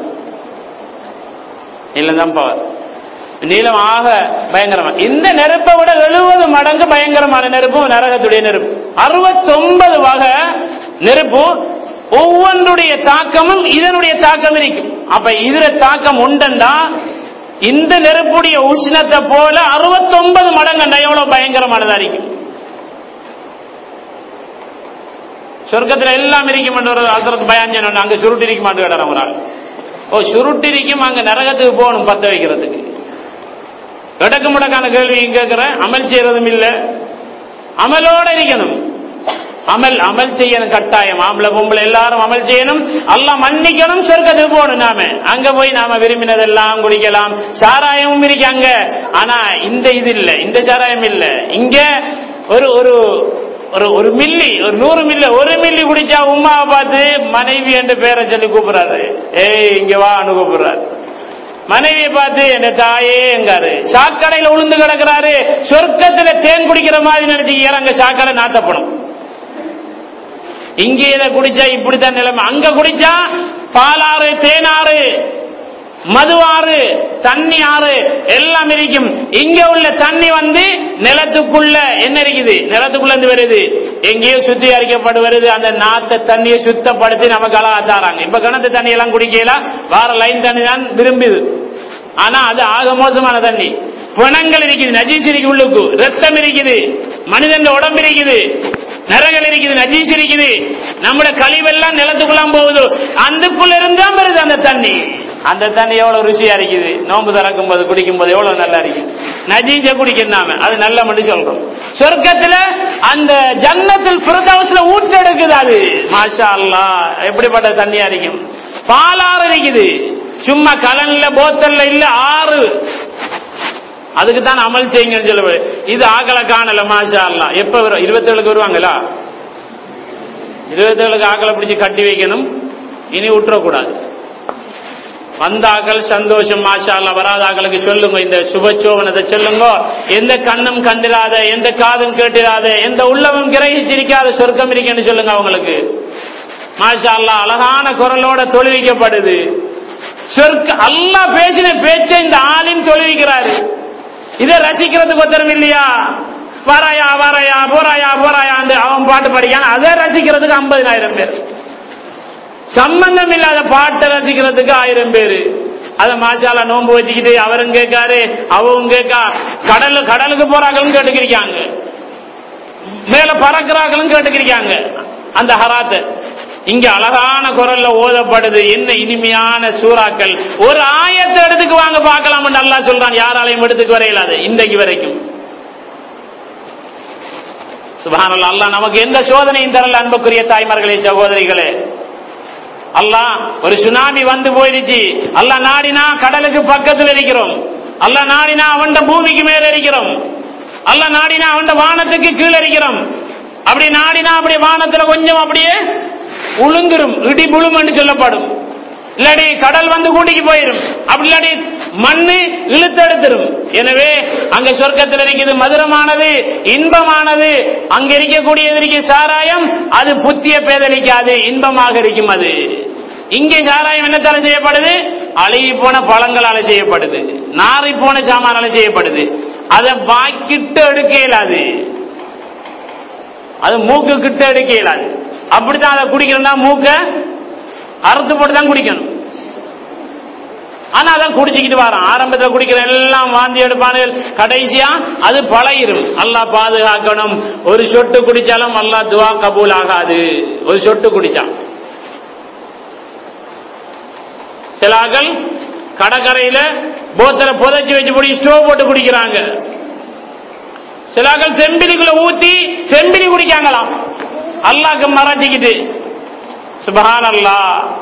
நீலம் தான் பவர் நீலம் ஆக பயங்கரமா இந்த நெருப்பை விட எழுபது மடங்கு பயங்கரமான நெருப்பு நரகத்துடைய நெருப்பு அறுபத்தொன்பது வகை நெருப்பு ஒவ்வொன்றுடைய தாக்கமும் இதனுடைய தாக்கம் இருக்கும் அப்ப இதுல தாக்கம் உண்டண்டா இந்த நெருப்புடைய உஷ்ணத்தை போல அறுபத்தொன்பது மடங்குண்டா எவ்வளவு பயங்கரமானதா இருக்கும் சொர்க்கத்துல எல்லாம் இருக்கும் ஒரு அசரத் பயான் சொன்ன அங்க சுருட்டு இருக்க மாட்டேன் ஒரு ஆள் ஓ சுருட்டு இருக்கும் அங்க நரகத்துக்கு போகணும் பத்த வைக்கிறதுக்கு இடக்கு முடக்கான கேள்வி கேட்கிறேன் அமல் செய்யறதும் இல்ல அமலோட இருக்கணும் அமல் அமல் செய்யணும் கட்டாயம் ஆம்பளை பொம்பளை எல்லாரும் அமல் செய்யணும் எல்லாம் மன்னிக்கணும் சொர்க்கத்துக்கு போகணும் நாம அங்க போய் நாம விரும்பினதெல்லாம் குடிக்கலாம் சாராயமும் இருக்கு அங்க ஆனா இந்த இது இல்ல இந்த சாராயம் இல்ல இங்க ஒரு ஒரு ஒரு ஒரு மில்லி ஒரு நூறு மில்லி ஒரு மில்லி குடிச்சா உமாவை பார்த்து மனைவி என்ற பேரை சொல்லி கூப்பிடுறாரு ஏய் இங்க வான்னு கூப்பிடுறாரு மனைவியை பார்த்து என் தாயே எங்காரு சாக்கடையில உளுந்து கிடக்குறாரு சொர்க்கத்துல தேன் குடிக்கிற மாதிரி நினைச்சுக்கிறார் அங்க சாக்கடை நாத்தப்படும் இங்கே இதை குடிச்சா இப்படித்தான் நிலைமை அங்க குடிச்சா பாலாறு தேனாறு மதுவாறு தண்ணி ஆறு எல்லாம் இருக்கும் இங்க உள்ள தண்ணி வந்து நிலத்துக்குள்ள என்ன இருக்குது நிலத்துக்குள்ள இருந்து வருது எங்கேயோ சுத்திகரிக்கப்பட்டு வருது அந்த நாத்த தண்ணியை சுத்தப்படுத்தி நமக்கு அழகா தாராங்க இப்ப கிணத்து தண்ணி எல்லாம் குடிக்கலாம் வார லைன் தண்ணி தான் விரும்புது ஆனா அது ஆக மோசமான தண்ணி பிணங்கள் இருக்குது நஜீஸ் இருக்கு உள்ளுக்கு ரத்தம் இருக்குது மனிதன் உடம்பு இருக்குது நரகள் இருக்குது நஜீஸ் இருக்குது நம்முடைய கழிவெல்லாம் நிலத்துக்குள்ளாம் போகுது அந்துக்குள்ள இருந்தா வருது அந்த தண்ணி அந்த தண்ணி எவ்வளவு ருசியா இருக்குது நோன்பு திறக்கும் போது குடிக்கும் போது எவ்வளவு நல்லா இருக்கு நஜீச குடிக்கிறாம அது நல்ல மட்டும் சொல்றோம் சொர்க்கத்துல அந்த ஜன்னத்தில் பிரதவசில ஊற்றெடுக்குது அது மாஷா அல்லா எப்படிப்பட்ட தண்ணியா இருக்கும் பாலாறு இருக்குது சும்மா கலன்ல போத்தல்ல இல்ல ஆறு அதுக்கு தான் அமல் செய்யுங்கன்னு சொல்ல இது ஆக்களை காணல மாஷா அல்லா எப்ப வரும் இருபத்தேழுக்கு வருவாங்களா இருபத்தேழுக்கு ஆக்களை பிடிச்சி கட்டி வைக்கணும் இனி விட்டுறக்கூடாது வந்தாக்கள் சந்தோஷம் மாஷா அல்லா வராத ஆக்களுக்கு சொல்லுங்க இந்த சுபச்சோவனத்தை சொல்லுங்க எந்த கண்ணும் கண்டிராத எந்த காதும் கேட்டிராத எந்த உள்ளமும் கிரகிச்சிருக்காத சொர்க்கம் இருக்கேன்னு சொல்லுங்க அவங்களுக்கு மாஷா அல்லா அழகான குரலோட தொழுவிக்கப்படுது சொர்க்க அல்லா பேசின பேச்சை இந்த ஆளின் தொழுவிக்கிறாரு இதை ரசிக்கிறதுக்கு ஒருத்தரும் இல்லையா வராயா வராயா போறாயா போறாயான்னு அவன் பாட்டு படிக்கான் அதை ரசிக்கிறதுக்கு ஐம்பதினாயிரம் பேர் சம்பந்தம் இல்லாத பாட்டை ரசிக்கிறதுக்கு ஆயிரம் பேரு அத மாஷாலா நோன்பு வச்சுக்கிட்டு அவரும் கேட்காரு அவவும் கேட்கா கடல் கடலுக்கு போறாங்களும் கேட்டுக்கிருக்காங்க மேல பறக்கிறாங்களும் கேட்டுக்கிருக்காங்க அந்த ஹராத்தை இங்க அழகான குரல்ல ஓதப்படுது என்ன இனிமையான சூறாக்கள் ஒரு ஆயத்தை எடுத்துக்கு வாங்க பார்க்கலாம் நல்லா சொல்றான் யாராலையும் எடுத்துக்கு வரையிலாது இன்றைக்கு வரைக்கும் சுபானல்லா அல்லாஹ் நமக்கு எந்த சோதனையும் தரல அன்புக்குரிய தாய்மார்களே சகோதரிகளே அல்லாஹ் ஒரு சுனாமி வந்து போயிடுச்சு அல்லாஹ் நாடினா கடலுக்கு பக்கத்தில் இருக்கிறோம் அல்லாஹ் நாடினா அவன் பூமிக்கு மேல இருக்கிறோம் அல்லாஹ் நாடினா அவன் வானத்துக்கு கீழே இருக்கிறோம் அப்படி நாடினா அப்படி வானத்துல கொஞ்சம் அப்படியே உளுந்துரும் இடி புழுமன்னு சொல்லப்படும் இல்லாடி கடல் வந்து கூட்டிக்கு போயிரும் அப்படி இல்லாடி மண்ணு இழுத்தெடுத்துரும் எனவே அங்க சொர்க்கத்தில் இருக்குது மதுரமானது இன்பமானது அங்க இருக்கக்கூடியது இருக்க சாராயம் அது புத்திய பேதலிக்காது இன்பமாக இருக்கும் அது இங்கே சாராயம் என்னத்தால செய்யப்படுது அழுகி போன பழங்களால செய்யப்படுது நாரி போன சாமானால செய்யப்படுது அதை வாக்கிட்டு எடுக்க இயலாது அது மூக்கு கிட்ட எடுக்க இயலாது அப்படித்தான் அதை குடிக்கணும்னா மூக்க அறுத்து போட்டு தான் குடிக்கணும் ஆனா அதான் குடிச்சுக்கிட்டு வரான் ஆரம்பத்தில் குடிக்கிற எல்லாம் வாந்தி எடுப்பானுகள் கடைசியா அது பழகிரும் அல்லாஹ் பாதுகாக்கணும் ஒரு சொட்டு குடிச்சாலும் அல்லாஹ் துவா கபூல் ஆகாது ஒரு சொட்டு குடிச்சான் சில ஆக்கள் கடற்கரையில போத்தல புதைச்சி வச்சு போடி ஸ்டோவ் போட்டு குடிக்கிறாங்க சில ஆக்கள் செம்பிலிக்குள்ள ஊத்தி செம்பிலி குடிக்காங்களாம் அல்லாக்கு மறைச்சிக்கிட்டு சுபஹான் அல்லா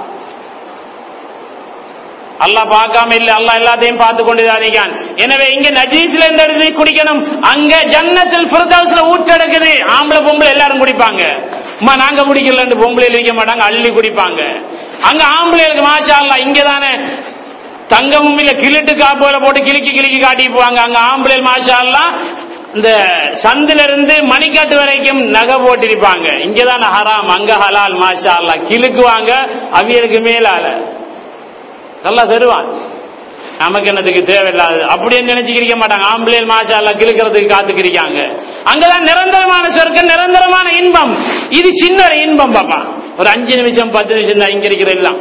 அல்லாஹ் பார்க்காம இல்ல அல்லாஹ் எல்லாத்தையும் பார்த்து கொண்டுதான் இருக்கான் எனவே இங்க நஜீஸ்ல இந்த இடத்துல குடிக்கணும் அங்க ஜன்னத்தில் ஃபிர்தௌஸ்ல ஊற்றெடுக்குது ஆம்பளை பொம்பளை எல்லாரும் குடிப்பாங்க அம்மா நாங்க குடிக்கலன்னு பொம்பளை இருக்க மாட்டாங்க அள்ளி குடிப்பாங்க அங்க ஆம்பளைகளுக்கு மாஷா அல்லா இங்க தானே தங்கமும் இல்ல கிழிட்டு காப்போல போட்டு கிளிக்கி கிளிக்கி காட்டி போவாங்க அங்க ஆம்பளை மாஷா அல்லா இந்த சந்தில இருந்து மணிக்காட்டு வரைக்கும் நகை போட்டிருப்பாங்க இங்கதான் ஹராம் அங்க ஹலால் மாஷா அல்லா கிழுக்குவாங்க அவியலுக்கு மேலால நல்லா தருவான் நமக்கு என்னதுக்கு தேவையில்லாது அப்படின்னு நினைச்சுக்கிறிக்க மாட்டாங்க ஆம்பளையில் மாஷா அல்லா கிழக்கிறதுக்கு காத்துக்கிறிக்காங்க அங்கதான் நிரந்தரமான சொர்க்கம் நிரந்தரமான இன்பம் இது சின்ன ஒரு இன்பம் பாப்பா ஒரு அஞ்சு நிமிஷம் பத்து நிமிஷம் தான் இங்க இருக்கிற எல்லாம்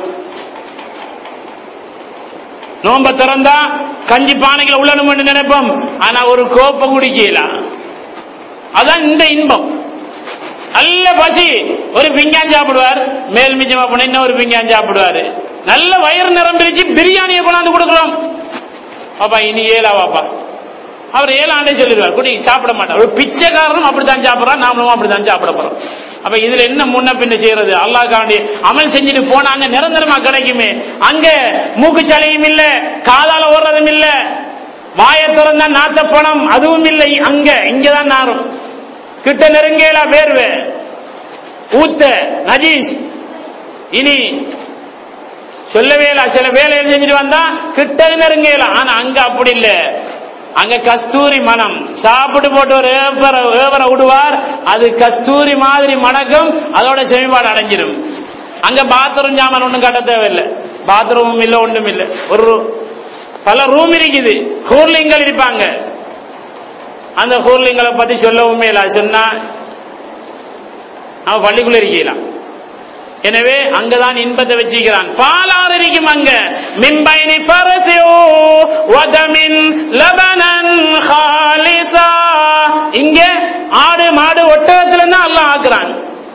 நோம்ப திறந்தா கஞ்சி பானைகளை உள்ளணும்னு நினைப்போம் ஆனா ஒரு கோப்பை குடிக்கலாம் அதான் இந்த இன்பம் நல்ல பசி ஒரு பிஞ்சான் சாப்பிடுவார் மேல் மிச்சமா போன இன்னும் ஒரு பிஞ்சான் சாப்பிடுவாரு நல்ல வயிறு நிரம்பிருச்சு பிரியாணியை கொண்டாந்து கொடுக்குறோம் பாப்பா இனி ஏழா பாப்பா அவர் ஏழாண்டே சொல்லிடுவார் குடி சாப்பிட மாட்டார் ஒரு பிச்சைக்காரனும் அப்படித்தான் சாப்பிடுறான் நாமளும் அப்படித்தான் சாப்பிட போறோம் அப்ப இதுல என்ன முன்ன பின்ன செய்யறது அல்லாஹ்காண்டி அமல் செஞ்சுட்டு போனாங்க நிரந்தரமா கிடைக்குமே அங்க மூக்குச்சலையும் இல்ல காதால ஓடுறதும் இல்ல வாயை திறந்தா நாத்த பணம் அதுவும் இல்லை அங்க இங்கதான் நாரும் கிட்ட நெருங்கேலா வேர்வை ஊத்த நஜீஸ் இனி சொல்லவே இல்ல சில வேலைகள் செஞ்சுட்டு வந்தா கிட்ட நெருங்கலாம் ஆனா அங்க அப்படி இல்ல அங்க கஸ்தூரி மனம் சாப்பிட்டு போட்டு ஒரு ஏவர ஏவர விடுவார் அது கஸ்தூரி மாதிரி மணக்கும் அதோட செமிப்பாடு அடைஞ்சிடும் அங்க பாத்ரூம் ஜாமான் ஒண்ணும் கட்ட தேவையில்லை பாத்ரூமும் இல்ல ஒண்ணும் இல்ல ஒரு பல ரூம் இருக்குது ஹூர்லிங்கள் இருப்பாங்க அந்த ஹூர்லிங்களை பத்தி சொல்லவுமே இல்ல சொன்னா அவன் பள்ளிக்குள்ள இருக்கலாம் எனவே அங்கதான் இன்பத்தை வச்சிருக்கிறான் பாலாறு இருக்கும் அங்க மின்பைனி பரசியோ வதமின் லபனன் ஹாலிசா இங்க ஆடு மாடு ஒட்டகத்துல இருந்து அல்லாஹ் ஆக்குறான்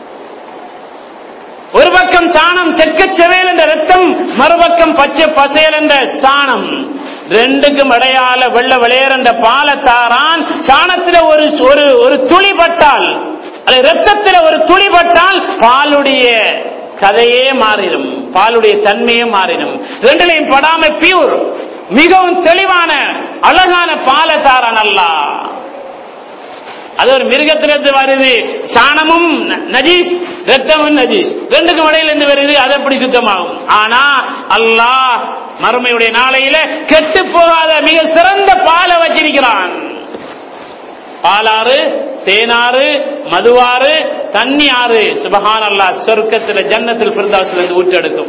ஒரு பக்கம் சாணம் செக்க செவேல் என்ற ரத்தம் மறுபக்கம் பச்சை பசேல் என்ற சாணம் ரெண்டுக்கும் இடையால வெள்ள வெளியேற என்ற பாலத்தாரான் சாணத்துல ஒரு ஒரு ஒரு துளி பட்டால் அது ரத்தத்துல ஒரு துளி பட்டால் பாலுடைய கதையே மாறிடும் பாலுடைய தன்மையே மாறிடும் ரெண்டுலையும் படாம பியூர் மிகவும் தெளிவான அழகான பாலத்தாரான் அல்லாஹ் அது ஒரு மிருகத்திலிருந்து வருது சாணமும் ந- நஜீஸ் ரத்தமும் நஜீஸ் ரெண்டுக்கும் இடையில இருந்து வருது அது எப்படி சுத்தமாகும் ஆனா அல்லாஹ் மறுமையுடைய நாளையில கெட்டு போகாத மிக சிறந்த பாலை வச்சிருக்கிறான் பாலாறு தேனாறு மதுவாறு தண்ணி ஆறு சுபஹான் அல்லாஹ் சொர்க்கத்துல ஜன்னத்தில் பிறந்தாசில இருந்து ஊற்றெடுக்கும்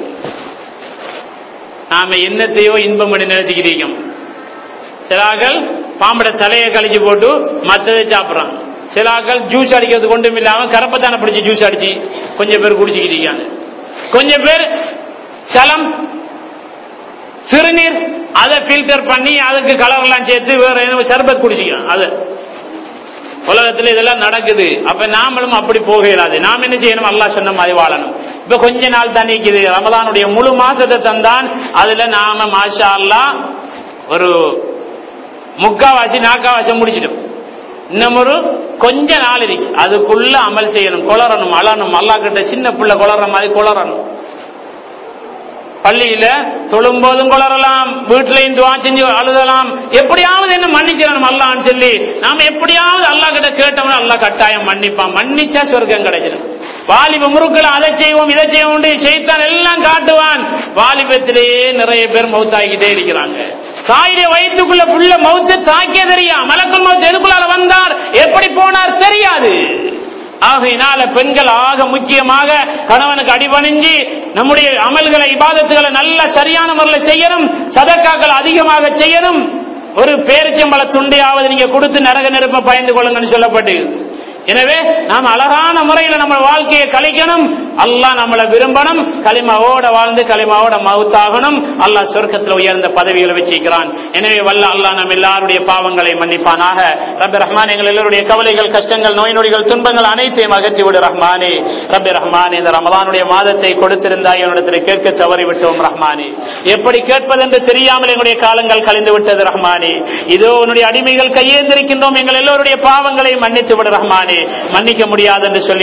நாம என்னத்தையோ இன்பம் பண்ணி நினைச்சுக்கிறீங்க சிலாக்கள் பாம்பட தலையை கழிச்சு போட்டு மற்றதை சாப்பிட்றாங்க சிலாக்கள் ஜூஸ் அடிக்கிறது கொண்டும் இல்லாம கரப்பத்தான பிடிச்சி ஜூஸ் அடிச்சு கொஞ்சம் பேர் குடிச்சுக்கிட்டீங்க கொஞ்சம் பேர் சலம் சிறுநீர் அதை ஃபில்டர் பண்ணி அதுக்கு கலர்லாம் சேர்த்து வேற என்ன சர்பத் குடிச்சிக்கலாம் அது உலகத்துல இதெல்லாம் நடக்குது அப்ப நாமளும் அப்படி போக இயலாது நாம் என்ன செய்யணும் அல்லாஹ் சொன்ன மாதிரி வாழணும் இப்ப கொஞ்ச நாள் தான் நிக்குது ரமதானுடைய முழு மாசத்தை தந்தான் அதுல நாம மாஷா அல்லாஹ் ஒரு முக்காவாசி நாக்காவாசி முடிச்சிடும் இன்னும் ஒரு கொஞ்ச நாள் இருக்கு அதுக்குள்ள அமல் செய்யணும் குளறணும் அழணும் அல்லா கிட்ட சின்ன பிள்ளை குளற மாதிரி குளறணும் பள்ளியில தொழும்போதும் குளரலாம் வீட்டிலையும் துவா செஞ்சு அழுதலாம் எப்படியாவது என்ன மன்னிச்சிடணும் அல்லான்னு சொல்லி நாம எப்படியாவது அல்லா கிட்ட கேட்டோம்னா அல்லா கட்டாயம் மன்னிப்பான் மன்னிச்சா சொர்க்கம் கிடைச்சிடும் வாலிப முறுக்கள் அதை செய்வோம் இதை செய்வோம் செய்தான் எல்லாம் காட்டுவான் வாலிபத்திலேயே நிறைய பேர் மௌத்தாகிட்டே இருக்கிறாங்க தாயுடைய வயிற்றுக்குள்ள புள்ள மௌத்து தாக்கிய தெரியா மலக்குள் மௌத்து எதுக்குள்ளார வந்தார் எப்படி போனார் தெரியாது ஆகையினால பெண்கள் ஆக முக்கியமாக கணவனுக்கு அடிபணிஞ்சு நம்முடைய அமல்களை இபாதத்துகளை நல்ல சரியான முறையில் செய்யணும் சதக்காக்கள் அதிகமாக செய்யணும் ஒரு பேரிச்சம்பள துண்டையாவது நீங்க கொடுத்து நரக நெருப்ப பயந்து கொள்ளுங்கன்னு சொல்லப்பட்டு எனவே நாம் அழகான முறையில் நம்ம வாழ்க்கையை கழிக்கணும் அல்லாஹ் நம்மளை விரும்பணும் களிமாவோட வாழ்ந்து களிமாவோட மவுத்தாகணும் அல்லாஹ் சொர்க்கத்தில் உயர்ந்த பதவிகளை வச்சிருக்கிறான் எனவே வல்ல அல்லாஹ் நம்ம எல்லாருடைய பாவங்களை மன்னிப்பானாக ரப்பி ரஹ்மான் எங்கள் எல்லோருடைய கவலைகள் கஷ்டங்கள் நோய் நொடிகள் துன்பங்கள் அனைத்தையும் அகற்றி விடு ரஹ்மானே ரப்பி ரஹ்மான் இந்த ரமலானுடைய மாதத்தை கொடுத்திருந்தாய் என்னிடத்தில் கேட்க தவறிவிட்டோம் ரஹ்மானே எப்படி கேட்பதென்று தெரியாமல் எங்களுடைய காலங்கள் கழிந்து விட்டது ரஹ்மானே இதோ உன்னுடைய அடிமைகள் கையேந்திருக்கின்றோம் எங்கள் எல்லோருடைய பாவங்களை மன்னித்து விடு ரஹ்மானே மன்னிக்க முடியாது என்று சொல்லிவிடாத ரஹ்மான்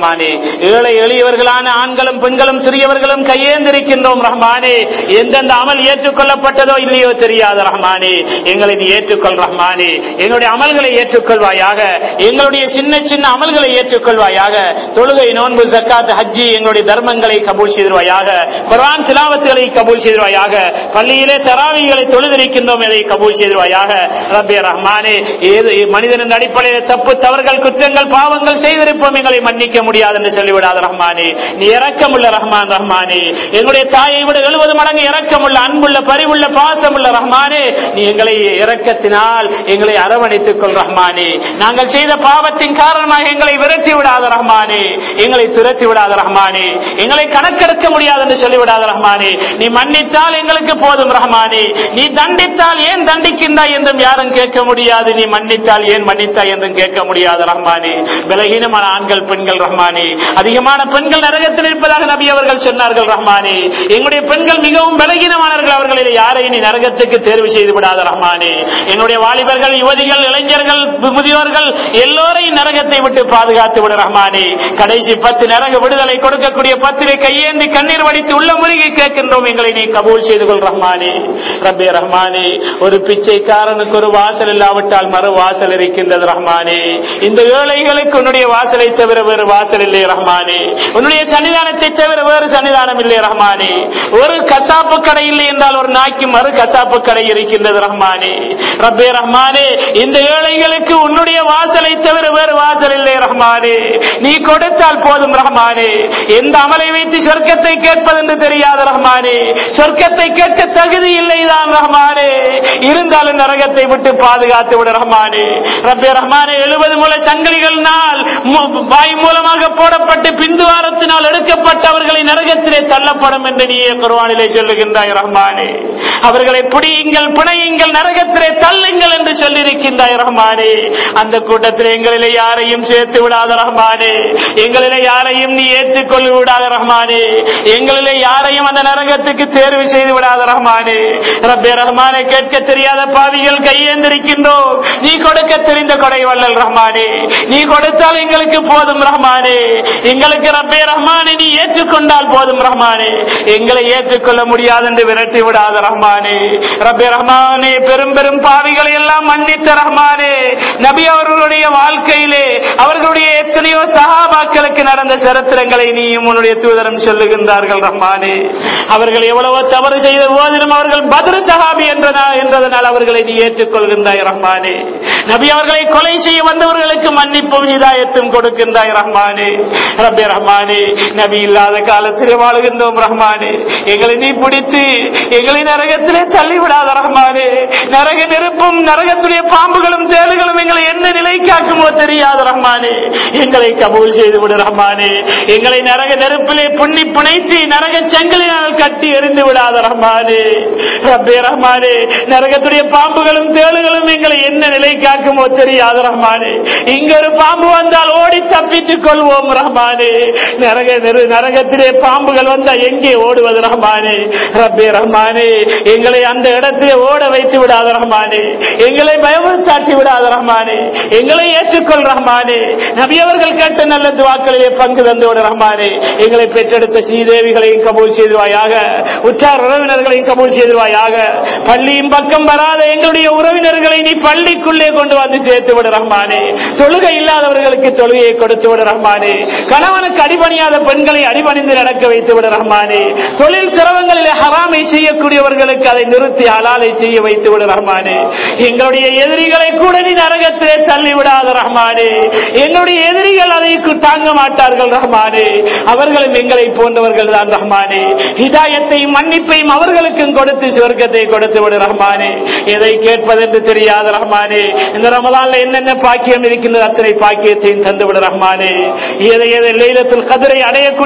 ரஹ்மானே ஏழை எளியவர்களான ஆண்களும் பெண்களும் சிறியவர்களும் கையேந்திருக்கின்றோம் ரஹ்மானே எந்தெந்த அமல் ஏற்றுக்கொள்ளப்பட்டதோ இல்லையோ தெரியாத ரஹ்மானே எங்களை நீ ஏற்றுக்கொள் ரஹ்மானே எங்களுடைய அமல்களை ஏற்றுக்கொள்வாயாக எங்களுடைய சின்ன சின்ன அமல்களை ஏற்றுக்கொள்வாயாக தொழுகை நோன்பு ஜக்காத் ஹஜ்ஜி எங்களுடைய தர்மங்களை கபூல் செய்திருவாயாக குர்ஆன் திலாவத்துகளை கபூல் செய்திருவாயாக பள்ளியிலே தராவிகளை தொழுதிருக்கின்றோம் அதை கபூல் செய்திருவாயாக ரப்பே ரஹ்மானே ஏது மனிதனின் அடிப்படையில் தப்பு தவறுகள் குற்றங்கள் பாவங்கள் செய்திருப்போம் எங்களை மன்னிக்க முடியாது என்று சொல்லிவிடாத ரஹ்மானே நீ இரக்கமுள்ள ரஹ்மான் ரஹ்மானே எங்களுடைய தாயை விட எழுபது மடங்கு இரக்கமுள்ள அன்புள்ள பரிவுள்ள பாசமுள்ள ரஹ்மானே நீ எங்களை இரக்கத்தினால் எங்களை அரவணைத்துக் கொள் ரஹ்மானே நாங்கள் செய்த பாவத்தின் காரணமாக எங்களை விரட்டி விடாத ரஹ்மானே எங்களை துரத்தி விடாத ரஹ்மானே எங்களை கணக்கெடுக்க முடியாது என்று சொல்லிவிடாத ரஹ்மானே நீ மன்னித்தால் எங்களுக்கு போதும் ரஹ்மானே நீ தண்டித்தால் ஏன் தண்டிக்கின்றாய் என்றும் யாரும் கேட்க முடியாது நீ மன்னித்தால் ஏன் மன்னித்தாய் என்றும் கேட்க முடியாது ரஹ்மானே பலகீனமான ஆண்கள் பெண்கள் ரஹ்மானே அதிகமான பெண்கள் நரகத்தில் இருப்பதாக நபி அவர்கள் சொன்னார்கள் ரஹ்மானே எங்களுடைய பெண்கள் மிகவும் பலகீனமானவர்கள் அவர்களில் யாரை நீ நரகத்துக்கு தேர்வு செய்து விடாத ரஹ்மானே எங்களுடைய வாலிபர்கள் யுவதிகள் இளைஞர்கள் முதியோர்கள் எல்லோரையும் நரகத்தை விட்டு பாதுகாத்து விட ரஹ்மானே கடைசி பத்து நரக விடுதலை கொடுக்கக்கூடிய பத்திரை கையேந்தி கண்ணீர் வடித்து உள்ள முருகி கேட்கின்றோம் எங்களை நீ கபூல் செய்து கொள் ரஹ்மானே ரப்பே ரஹ்மானே ஒரு பிச்சைக்காரனுக்கு ஒரு வாசல் இல்லாவிட்டால் மறு வாசல் இருக்கின்றது ரஹ்மானே இந்த ஏழைகளுக்கு உன்னுடைய வாசலை தவிர வேறு வாசல் இல்லை ரஹ்மானே உன்னுடைய சன்னிதானத்தை தவிர வேறு சன்னிதானம் இல்லை ரஹ்மானே ஒரு கசாப்பு கடை இல்லை என்றால் ஒரு நாய்க்கு மறு கசாப்பு கடை இருக்கின்றது ரஹ்மானே ரப்பே ரஹ்மானே இந்த ஏழைகளுக்கு உன்னுடைய வாசலை தவிர வேறு வாசல் இல்லை ரஹ்மானே நீ கொடுத்தால் போதும் ரஹ்மானே எந்த அமலை வைத்து சொர்க்கத்தை கேட்பதென்று தெரியாத ரஹ்மானே சொர்க்கத்தை கேட்க தகுதி இல்லைதான் ரஹ்மானே இருந்தாலும் நரகத்தை விட்டு பாதுகாத்து விட ரஹ்மானே ரப்பே ரஹ்மானே எழுபது முல சங்கிலிகளினால் மு- வாய் மூலமாக போடப்பட்டு பிந்துவாரத்தினால் எடுக்கப்பட்டவர்களை நரகத்திலே தள்ளப்படும் என்று நீயே குர்ஆனிலே சொல்லுகின்றாய் ரஹ்மானே அவர்களை பிடியுங்கள் பிணையுங்கள் நரகத்திலே தள்ளுங்கள் என்று சொல்லியிருக்கின்றாய் ரஹ்மானே அந்த கூட்டத்தில் எங்களிலே யாரையும் சேர்த்து விடாத ரஹ்மானே எங்களிலே யாரையும் நீ ஏற்றுக்கொள்ள விடாத ரஹ்மானே எங்களிலே யாரையும் அந்த நரகத்துக்கு தேர்வு செய்து விடாத ரஹ்மானே ரப்பே ரஹ்மானே கேட்க தெரியாத பாவிகள் கையேந்திருக்கின்றோம் நீ கொடுக்க தெரிந்த கொடை வள்ளல் ரஹ்மானே நீ கொடுத்தால் எங்களுக்கு போதும் ரஹ்மானே எங்களுக்கு ரப்பே ரஹ்மானே நீ ஏற்றுக்கொண்டால் போதும் ரஹ்மானே எங்களை ஏற்றுக்கொள்ள முடியாது என்று விரட்டி விடாத ரஹ்மானே ரப்பே ரஹ்மானே பெரும் பெரும் பாவிகளை எல்லாம் மன்னித்த ரஹ்மானே நபி அவர்களுடைய வாழ்க்கையிலே அவர்களுடைய எத்தனையோ சஹாபாக்களுக்கு நடந்த சரித்திரங்களை நீயும் உன்னுடைய தூதரம் சொல்லுகின்றார்கள் ரஹ்மானே அவர்கள் எவ்வளவோ தவறு செய்த போதிலும் அவர்கள் பத்ரு சஹாபி என்றனா- என்றதனால் அவர்களை நீ ஏற்றுக்கொள்கின்றாய் ரஹ்மானே நபி அவர்களை கொலை செய்ய வந்தவர்களுக்கு மன்னிப்பும் இதாயத்தும் கொடுக்கின்றாய் ரஹ்மானே ரப்பே ரஹ்மானே நபி இல்லாத காலத்திலே வாழுகின்றோம் ரஹ்மானே எங்களை நீ பிடித்து எங்களை நரகத்திலே தள்ளிவிடாத ரஹ்மானே நரக நெருப்பும் நரகத்துடைய பாம்புகளும் தேளுகளும் எங்களை என்ன நிலைக்காக்குமோ தெரியாத ரஹ்மானே எங்களை கபூல் செய்து விடு ரஹ்மானே எங்களை நரக நெருப்பிலே புண்ணி புனைத்து நரக செங்கலினால் கட்டி எறிந்து விடாத ரஹ்மானே ரப்பே ரஹ்மானே நரகத்துடைய பாம்புகளும் தேளுகளும் எங்களை என்ன நிலை காக்குமோ தெரியாத ரஹ்மானே இங்க ஒரு பாம்பு வந்தால் ஓடி தப்பித்துக் கொள்வோம் ரஹ்மானே நரக நெரு- நரகத்திலே பாம்புகள் வந்தா எங்கே ஓடுவது ரஹ்மானே ரப்பே ரஹ்மானே எங்களை அந்த இடத்திலே ஓட வைத்து விடாத ரஹ்மானே எங்களை பயமுறுத்தாட்டி விடாத ரஹ்மானே எங்களை ஏற்றுக்கொள் ரஹ்மானே நபி அவர்கள் கேட்ட நல்ல துவாக்களிலே பங்கு தந்தோடு ரஹ்மானே எங்களை பெற்றெடுத்த ஸ்ரீதேவிகளையும் கபூல் செய்துவாயாக உற்றார் உறவினர்களையும் கபூல் செய்துவாயாக பள்ளியும் பக்கம் வராத எங்களுடைய உறவினர்களை நீ பள்ளிக்குள்ளே கொண்டு வந்து சேர்த்து விடு ரஹ்மானே தொழுகை இல்லாதவர்களுக்கு தொழுகையை கொடுத்து விடு ரஹ்மானே கணவனுக்கு அடிபணியாத பெண்களை அடிபணிந்து நடக்க வைத்து விடு ரஹ்மானே தொழில் திரவங்களிலே ஹராமை செய்யக்கூடியவர்களுக்கு அதை நிறுத்தி ஹலாலை செய்ய வைத்து விடு ரஹ்மானே எங்களுடைய எதிரிகளை கூட நீ நரகத்திலே தள்ளி விடாத ரஹ்மானே எங்களுடைய எதிரிகள் அதை கு- தாங்க மாட்டார்கள் ரஹ்மானே அவர்களும் எங்களை போன்றவர்கள் தான் ரஹ்மானே ஹிதாயத்தையும் மன்னிப்பையும் அவர்களுக்கும் கொடுத்து சொர்க்கத்தை கொடுத்து விடு ரஹ்மானே எதை கேட்பதென்று தெரியாத ரஹ்மானே இந்த ரமலான்ல என்னென்ன பாக்கியம் இருக்கின்றது அத்தனை பாக்கியத்தையும் தந்து விடு ரஹ்மானே எதை எதை லைலத்துல் கதிரை அடையக்கூடிய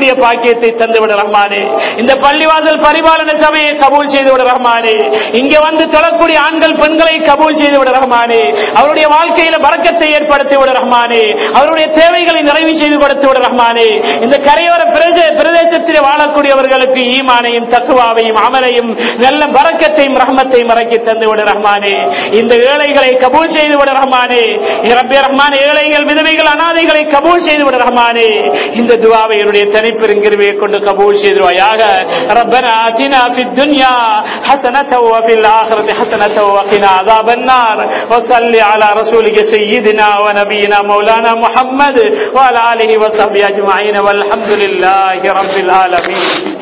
தொழக்கூடிய பாக்கியத்தை தந்து விட ரஹ்மானே இந்த பள்ளிவாசல் பரிபாலன சபையை கபூல் செய்து விட ரஹ்மானே இங்க வந்து தொழக்கூடிய ஆண்கள் பெண்களை கபூல் செய்து விட ரஹ்மானே அவருடைய வாழ்க்கையில பறக்கத்தை ஏற்படுத்தி விட ரஹ்மானே அவருடைய தேவைகளை நிறைவு செய்து கொடுத்து விட ரஹ்மானே இந்த கரையோர பிரதேச பிரதேசத்தில் வாழக்கூடியவர்களுக்கு ஈமானையும் தக்குவாவையும் அமலையும் நல்ல பறக்கத்தையும் ரஹ்மத்தையும் இறக்கி தந்து விட ரஹ்மானே இந்த ஏழைகளை கபூல் செய்து விட ரஹ்மானே ரப்பே ரஹ்மான் ஏழைகள் விதவைகள் அனாதைகளை கபூல் செய்து விட ரஹ்மானே இந்த துவாவை என்னுடைய தனிப்பெருங்கிருவையை கொண்டு கபூல் செய்துவாயாக ربنا آتنا في الدنيا حسنة وفي الآخرة حسنة وقنا عذاب النار وصل على رسولك سيدنا ونبينا مولانا محمد وعلى آله وصحبه أجمعين والحمد لله رب العالمين